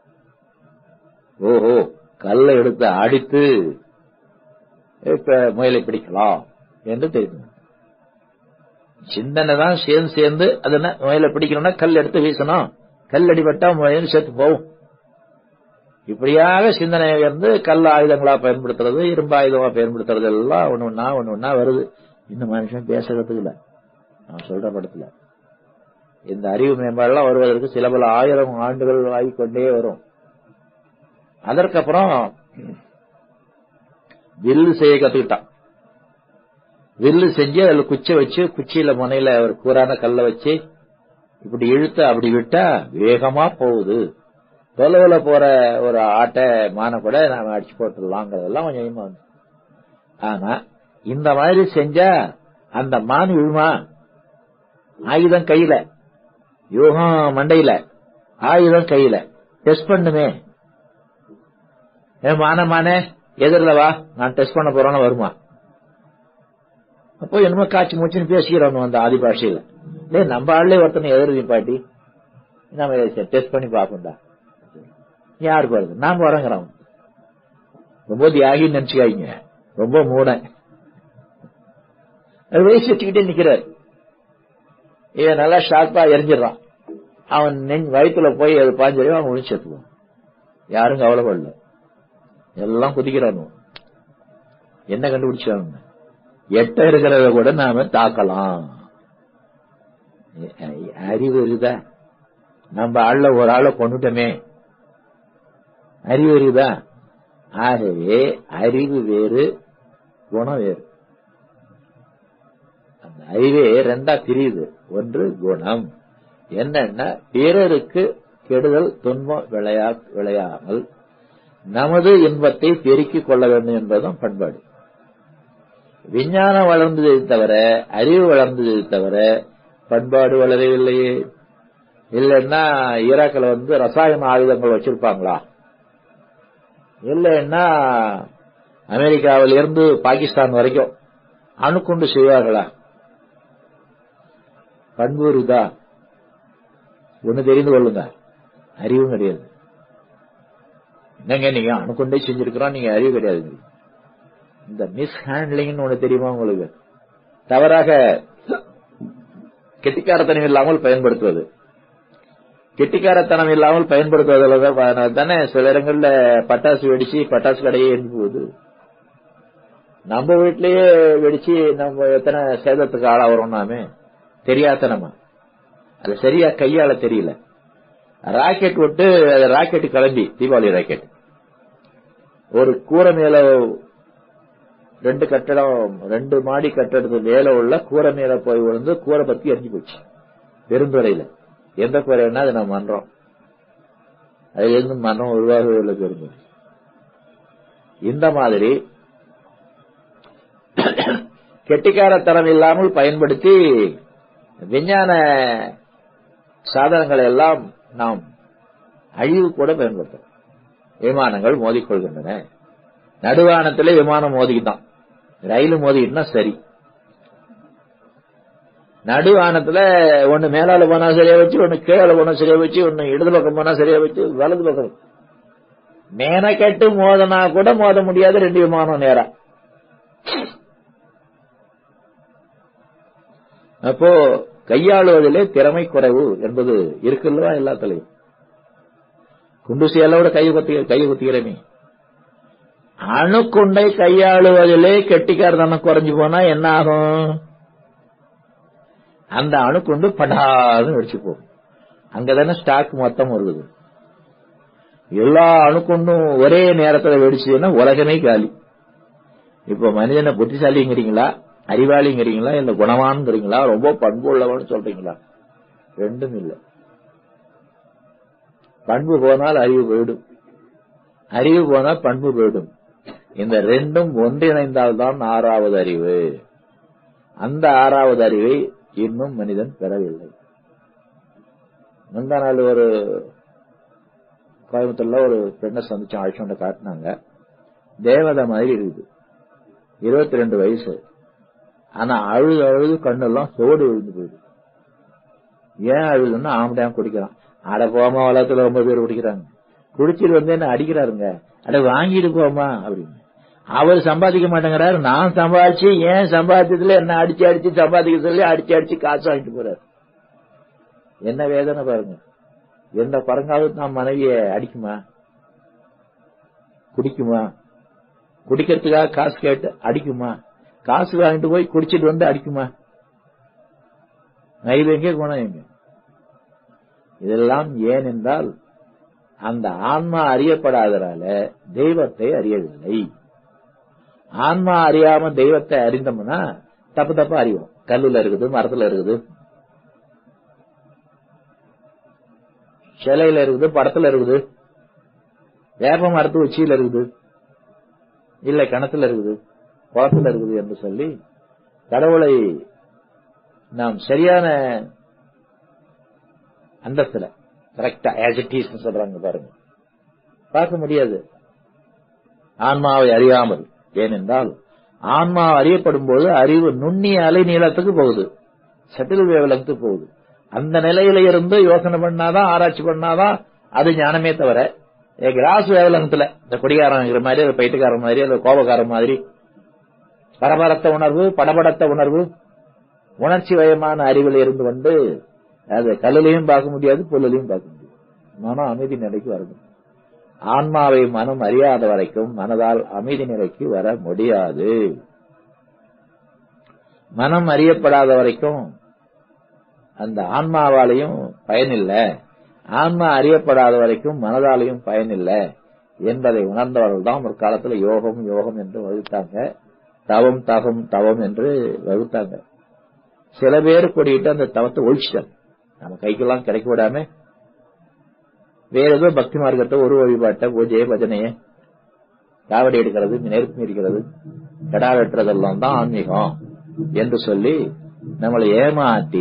Speaker 1: ஓஹோ கல்லை எடுத்து அடித்து இப்ப முயலை பிடிக்கலாம் என்று தெரிந்து சிந்தனை தான் சேர்ந்து சேர்ந்து அது என்ன முயலை பிடிக்கணும்னா கல் எடுத்து வீசணும் கல் அடிபட்டா முயல் சேர்த்து போகும் இப்படியாக சிந்தனை வந்து கல் ஆயுதங்களா பயன்படுத்துறது இரும்பு ஆயுதமா பயன்படுத்துறது எல்லாம் ஒண்ணு ஒன்னா ஒண்ணு ஒன்னா வருது இன்னும் மனுஷன் பேசுறதுக்கு இல்ல நான் சொல்ற படத்துல இந்த அறிவு மேம்பாடுலாம் வருவதற்கு சில பல ஆயிரம் ஆண்டுகள் ஆகிக்கொண்டே வரும் அதற்கப்புறம் வில்லு செய்ய கத்துக்கிட்டான் வில்லு செஞ்சு அதுல குச்சை வச்சு குச்சியில முனையில ஒரு கூரான கல்ல வச்சு இப்படி இழுத்து அப்படி விட்டா வேகமா போகுது தொலைவில் போற ஒரு ஆட்டை மானை கூட நாம அடிச்சு போட்டுடலாங்கிறதெல்லாம் கொஞ்சம் கொஞ்சமா வந்து ஆனா இந்த மாதிரி செஞ்சா அந்த மான் விழுமா ஆயுதம் கையில யூகம் மண்டையில ஆயுதம் கையில டெஸ்ட் பண்ணுமே ஏன் மான மானே எதிரில் வா நான் டெஸ்ட் பண்ண போறேன்னு வருமா அப்போ என்னமோ காட்சி மூச்சுன்னு பேசிக்கிறோம் அந்த ஆதி பாஷையில டே நம்ம ஆள்லயே ஒருத்தனை எதிர்தி பாட்டி நம்ம டெஸ்ட் பண்ணி பார்ப்போம்டா யாரு போறது நான் வரங்கிறோம் ரொம்ப தியாகின்னு நினைச்சுக்காய்ங்க ரொம்ப மூட வயசு வச்சுக்கிட்டே நிக்கிறார் இவன் நல்லா ஷார்ப்பா எரிஞ்சிடறான் அவன் நெஞ் வயிற்றுல போய் அது பாஞ்சு அவன் ஒழிச்சு எடுத்துவான் யாரும் கவலைப்படல எல்லாம் குதிக்கிறானு என்ன கண்டுபிடிச்சாங்க எட்ட இருக்கிறத கூட நாம தாக்கலாம் அறிவு இருக்குதா நம்ம ஆள்ல ஒரு ஆளை கொண்டுட்டோமே அறிவு இருக்குதா ஆகவே அறிவு வேறு குணம் வேறு அந்த அறிவே ரெண்டா பிரியுது ஒன்று குணம் என்னன்னா பிறருக்கு கெடுதல் துன்பம் விளையா விளையாமல் நமது இன்பத்தை பெருக்கிக் கொள்ள வேண்டும் என்பதும் பண்பாடு விஞ்ஞானம் வளர்ந்ததை தவிர அறிவு வளர்ந்ததை தவிர பண்பாடு வளரவில்லையே இல்லைன்னா ஈராக்கில் வந்து ரசாயன ஆயுதங்கள் வச்சிருப்பாங்களா இல்லைன்னா அமெரிக்காவில இருந்து பாகிஸ்தான் வரைக்கும் அணுக்கொண்டு செய்வார்களா பண்பு இதா ஒண்ணு தெரிந்து கொள்ளுங்க அறிவும் கிடையாது என்னங்க நீங்க அணுக்கொண்டே செஞ்சிருக்கிறோம் நீங்க அறிவு கிடையாது இந்த மிஸ் ஹேண்ட்லிங்னு ஒண்ணு தெரியுமா உங்களுக்கு தவறாக கெட்டிக்காரத்தனம் இல்லாமல் பயன்படுத்துவது கெட்டிக்காரத்தனம் இல்லாமல் பயன்படுத்துவதில் தானே சில இடங்கள்ல பட்டாசு வெடிச்சு பட்டாசு கடையே போகுது நம்ம வீட்லயே வெடிச்சு நம்ம எத்தனை சேதத்துக்கு ஆளாகிறோம் நாமே தெரியாதனமா அது சரியா கையால தெரியல ராக்கெட் விட்டு ராக்கெட் கிளம்பி தீபாவளி ராக்கெட் ஒரு கூரை மேல ரெண்டு கட்டடம் ரெண்டு மாடி கட்டடத்து மேல உள்ள கூரை மேல போய் விழுந்து கூரை பத்தி எரிஞ்சு போச்சு பெருந்துறையில எந்த கூரைன்னா அது நம்ம மன்றோம் அதுல இருந்து மன்றம் உருவாகவே இல்லை பெருந்துறை இந்த மாதிரி கெட்டிக்காரத்தனம் இல்லாமல் பயன்படுத்தி விஞ்ஞான சாதனங்களை எல்லாம் நாம் அழிவு கூட பயன்படுத்தும் விமானங்கள் மோதிக்கொள்கின்றன நடுவானத்திலே விமானம் மோதிக்கிட்டான் ரயில் மோதிக்கிட்டா சரி நடுவானத்துல ஒண்ணு மேலால போனா சரியா வச்சு ஒண்ணு கீழே போனா சரியா வச்சு ஒண்ணு இடது பக்கம் போனா சரியா வச்சு வலது பக்கம் மேனக்கட்டு மோதனா கூட மோத முடியாது ரெண்டு விமானம் நேரா அப்போ கையாளுவதிலே திறமை குறைவு என்பது இருக்குல்லவா எல்லாத்துலயும் குண்டு செயலோட கை குத்தி கை குத்திக்கிறமே அணுக்குண்டை கையாளுவதிலே கெட்டிக்காரதனம் குறைஞ்சு போனா என்ன ஆகும் அந்த அணுக்குண்டு படாதுன்னு வெடிச்சு போகும் அங்கதானே ஸ்டாக் மொத்தம் வருது எல்லா அணுக்குண்டும் ஒரே நேரத்தில் வெடிச்சதுன்னா உலகமே காலி இப்ப மனிதனை புத்திசாலிங்கிறீங்களா அறிவாளிங்கிறீங்களா இல்ல குணவான்ங்கிறீங்களா ரொம்ப பண்பு உள்ளவன்னு சொல்றீங்களா ரெண்டும் இல்ல பண்பு போனால் அறிவு போயிடும் அறிவு போனால் பண்பு போயிடும் இந்த ரெண்டும் ஒன்றிணைந்தால்தான் ஆறாவது அறிவு அந்த ஆறாவது அறிவை இன்னும் மனிதன் பெறவில்லை முந்தா நாள் ஒரு கோயம்புத்தூர்ல ஒரு பெண்ணை சந்திச்சு அழைச்சு காட்டினாங்க தேவதை மாதிரி இருக்குது இருபத்தி ரெண்டு வயசு ஆனா அழுது அழுது கண்ணெல்லாம் சோடு விழுந்து போயிடுது ஏன் அழுதுன்னா ஆம்படையாம் குடிக்கிறான் அட போமா வளத்துல ரொம்ப பேர் குடிக்கிறாங்க குடிச்சிட்டு வந்து என்ன அடிக்கிறாருங்க அட வாங்கிட்டு போமா அப்படின்னு அவர் சம்பாதிக்க மாட்டேங்கிறாரு நான் சம்பாதிச்சு ஏன் சம்பாதிச்சதுல என்ன அடிச்சு அடிச்சு சம்பாதிக்க சொல்லி அடிச்சு அடிச்சு காசு வாங்கிட்டு போறாரு என்ன வேதனை பாருங்க எந்த பரங்காவது நான் மனைவிய அடிக்குமா குடிக்குமா குடிக்கிறதுக்காக காசு கேட்டு அடிக்குமா காசு வாங்கிட்டு போய் குடிச்சிட்டு வந்து அடிக்குமா நைவு எங்கே குணம் எங்க இதெல்லாம் ஏன் என்றால் அந்த ஆன்மா அறியப்படாதனால தெய்வத்தை அறியவில்லை ஆன்மா அறியாம தெய்வத்தை அறிந்தோம்னா தப்பு தப்பா அறிவோம் கல்லுல இருக்குது மரத்துல இருக்குது சிலையில இருக்குது படத்துல இருக்குது வேப்ப மரத்து உச்சியில இருக்குது இல்ல கிணத்துல இருக்குது குளத்துல இருக்குது என்று சொல்லி கடவுளை நாம் சரியான அந்தஸ்துல கரெக்டா ஆஸ் இட் இஸ் சொல்றாங்க பாருங்க பார்க்க முடியாது ஆன்மாவை அறியாமல் ஏனென்றால் ஆன்மா அறியப்படும் போது அறிவு நுண்ணிய அலை நீளத்துக்கு போகுது செட்டில் வேவலத்துக்கு போகுது அந்த நிலையில இருந்து யோசனை பண்ணாதான் ஆராய்ச்சி பண்ணாதான் அது ஞானமே தவிர கிராஸ் வேவலங்கத்துல இந்த குடிகாரங்கிற மாதிரி ஒரு பைட்டுக்காரன் மாதிரி ஒரு கோபக்காரன் மாதிரி பரபரத்த உணர்வு படபடத்த உணர்வு உணர்ச்சி வயமான அறிவில் இருந்து கொண்டு அது கல்லிலையும் பார்க்க முடியாது புல்லிலையும் பார்க்க முடியாது மனம் அமைதி நிலைக்கு வரணும் ஆன்மாவை மனம் அறியாத வரைக்கும் மனதால் அமைதி நிலைக்கு வர முடியாது மனம் அறியப்படாத வரைக்கும் அந்த ஆன்மாவாலையும் பயனில்லை ஆன்மா அறியப்படாத வரைக்கும் மனதாலையும் பயனில்லை என்பதை உணர்ந்தவர்கள் தான் ஒரு காலத்துல யோகம் யோகம் என்று வகுத்தாங்க தவம் தவம் தவம் என்று வகுத்தாங்க சில பேர் கூடிட்டு அந்த தவத்தை ஒழிச்சிட்டாங்க நம்ம கைக்கெல்லாம் கிடைக்க விடாம வேற ஏதோ பக்தி மார்க்கத்தை ஒரு வழிபாட்டை பூஜையை பஜனையை காவடி எடுக்கிறது நெருப்பு இருக்கிறது கடா வெட்டுறதெல்லாம் தான் ஆன்மீகம் என்று சொல்லி நம்மளை ஏமாத்தி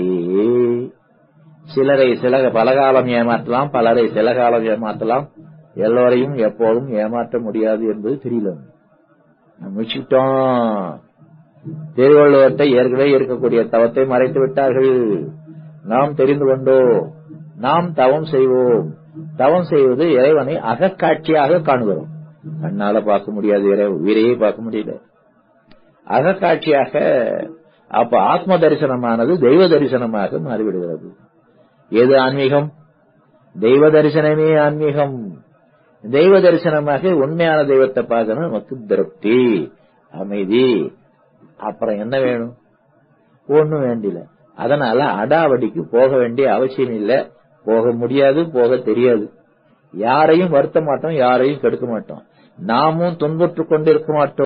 Speaker 1: சிலரை சில பல காலம் ஏமாற்றலாம் பலரை சில காலம் ஏமாற்றலாம் எல்லோரையும் எப்போதும் ஏமாற்ற முடியாது என்பது தெரியல முடிச்சுட்டோம் திருவள்ளுவத்தை ஏற்கனவே இருக்கக்கூடிய தவத்தை மறைத்து விட்டார்கள் நாம் தெரிந்து கொண்டோம் நாம் தவம் செய்வோம் தவம் செய்வது இறைவனை அகக்காட்சியாக காணுகிறோம் கண்ணால பார்க்க முடியாது இறை உயிரையே பார்க்க முடியல அகக்காட்சியாக அப்ப ஆத்ம தரிசனமானது தெய்வ தரிசனமாக மாறிவிடுகிறது எது ஆன்மீகம் தெய்வ தரிசனமே ஆன்மீகம் தெய்வ தரிசனமாக உண்மையான தெய்வத்தை பார்க்கணும் நமக்கு திருப்தி அமைதி அப்புறம் என்ன வேணும் ஒண்ணும் வேண்டில அதனால அடாவடிக்கு போக வேண்டிய அவசியம் இல்லை போக முடியாது போக தெரியாது யாரையும் வருத்த மாட்டோம் யாரையும் கெடுக்க மாட்டோம் நாமும் துன்புற்று கொண்டு இருக்க மாட்டோம்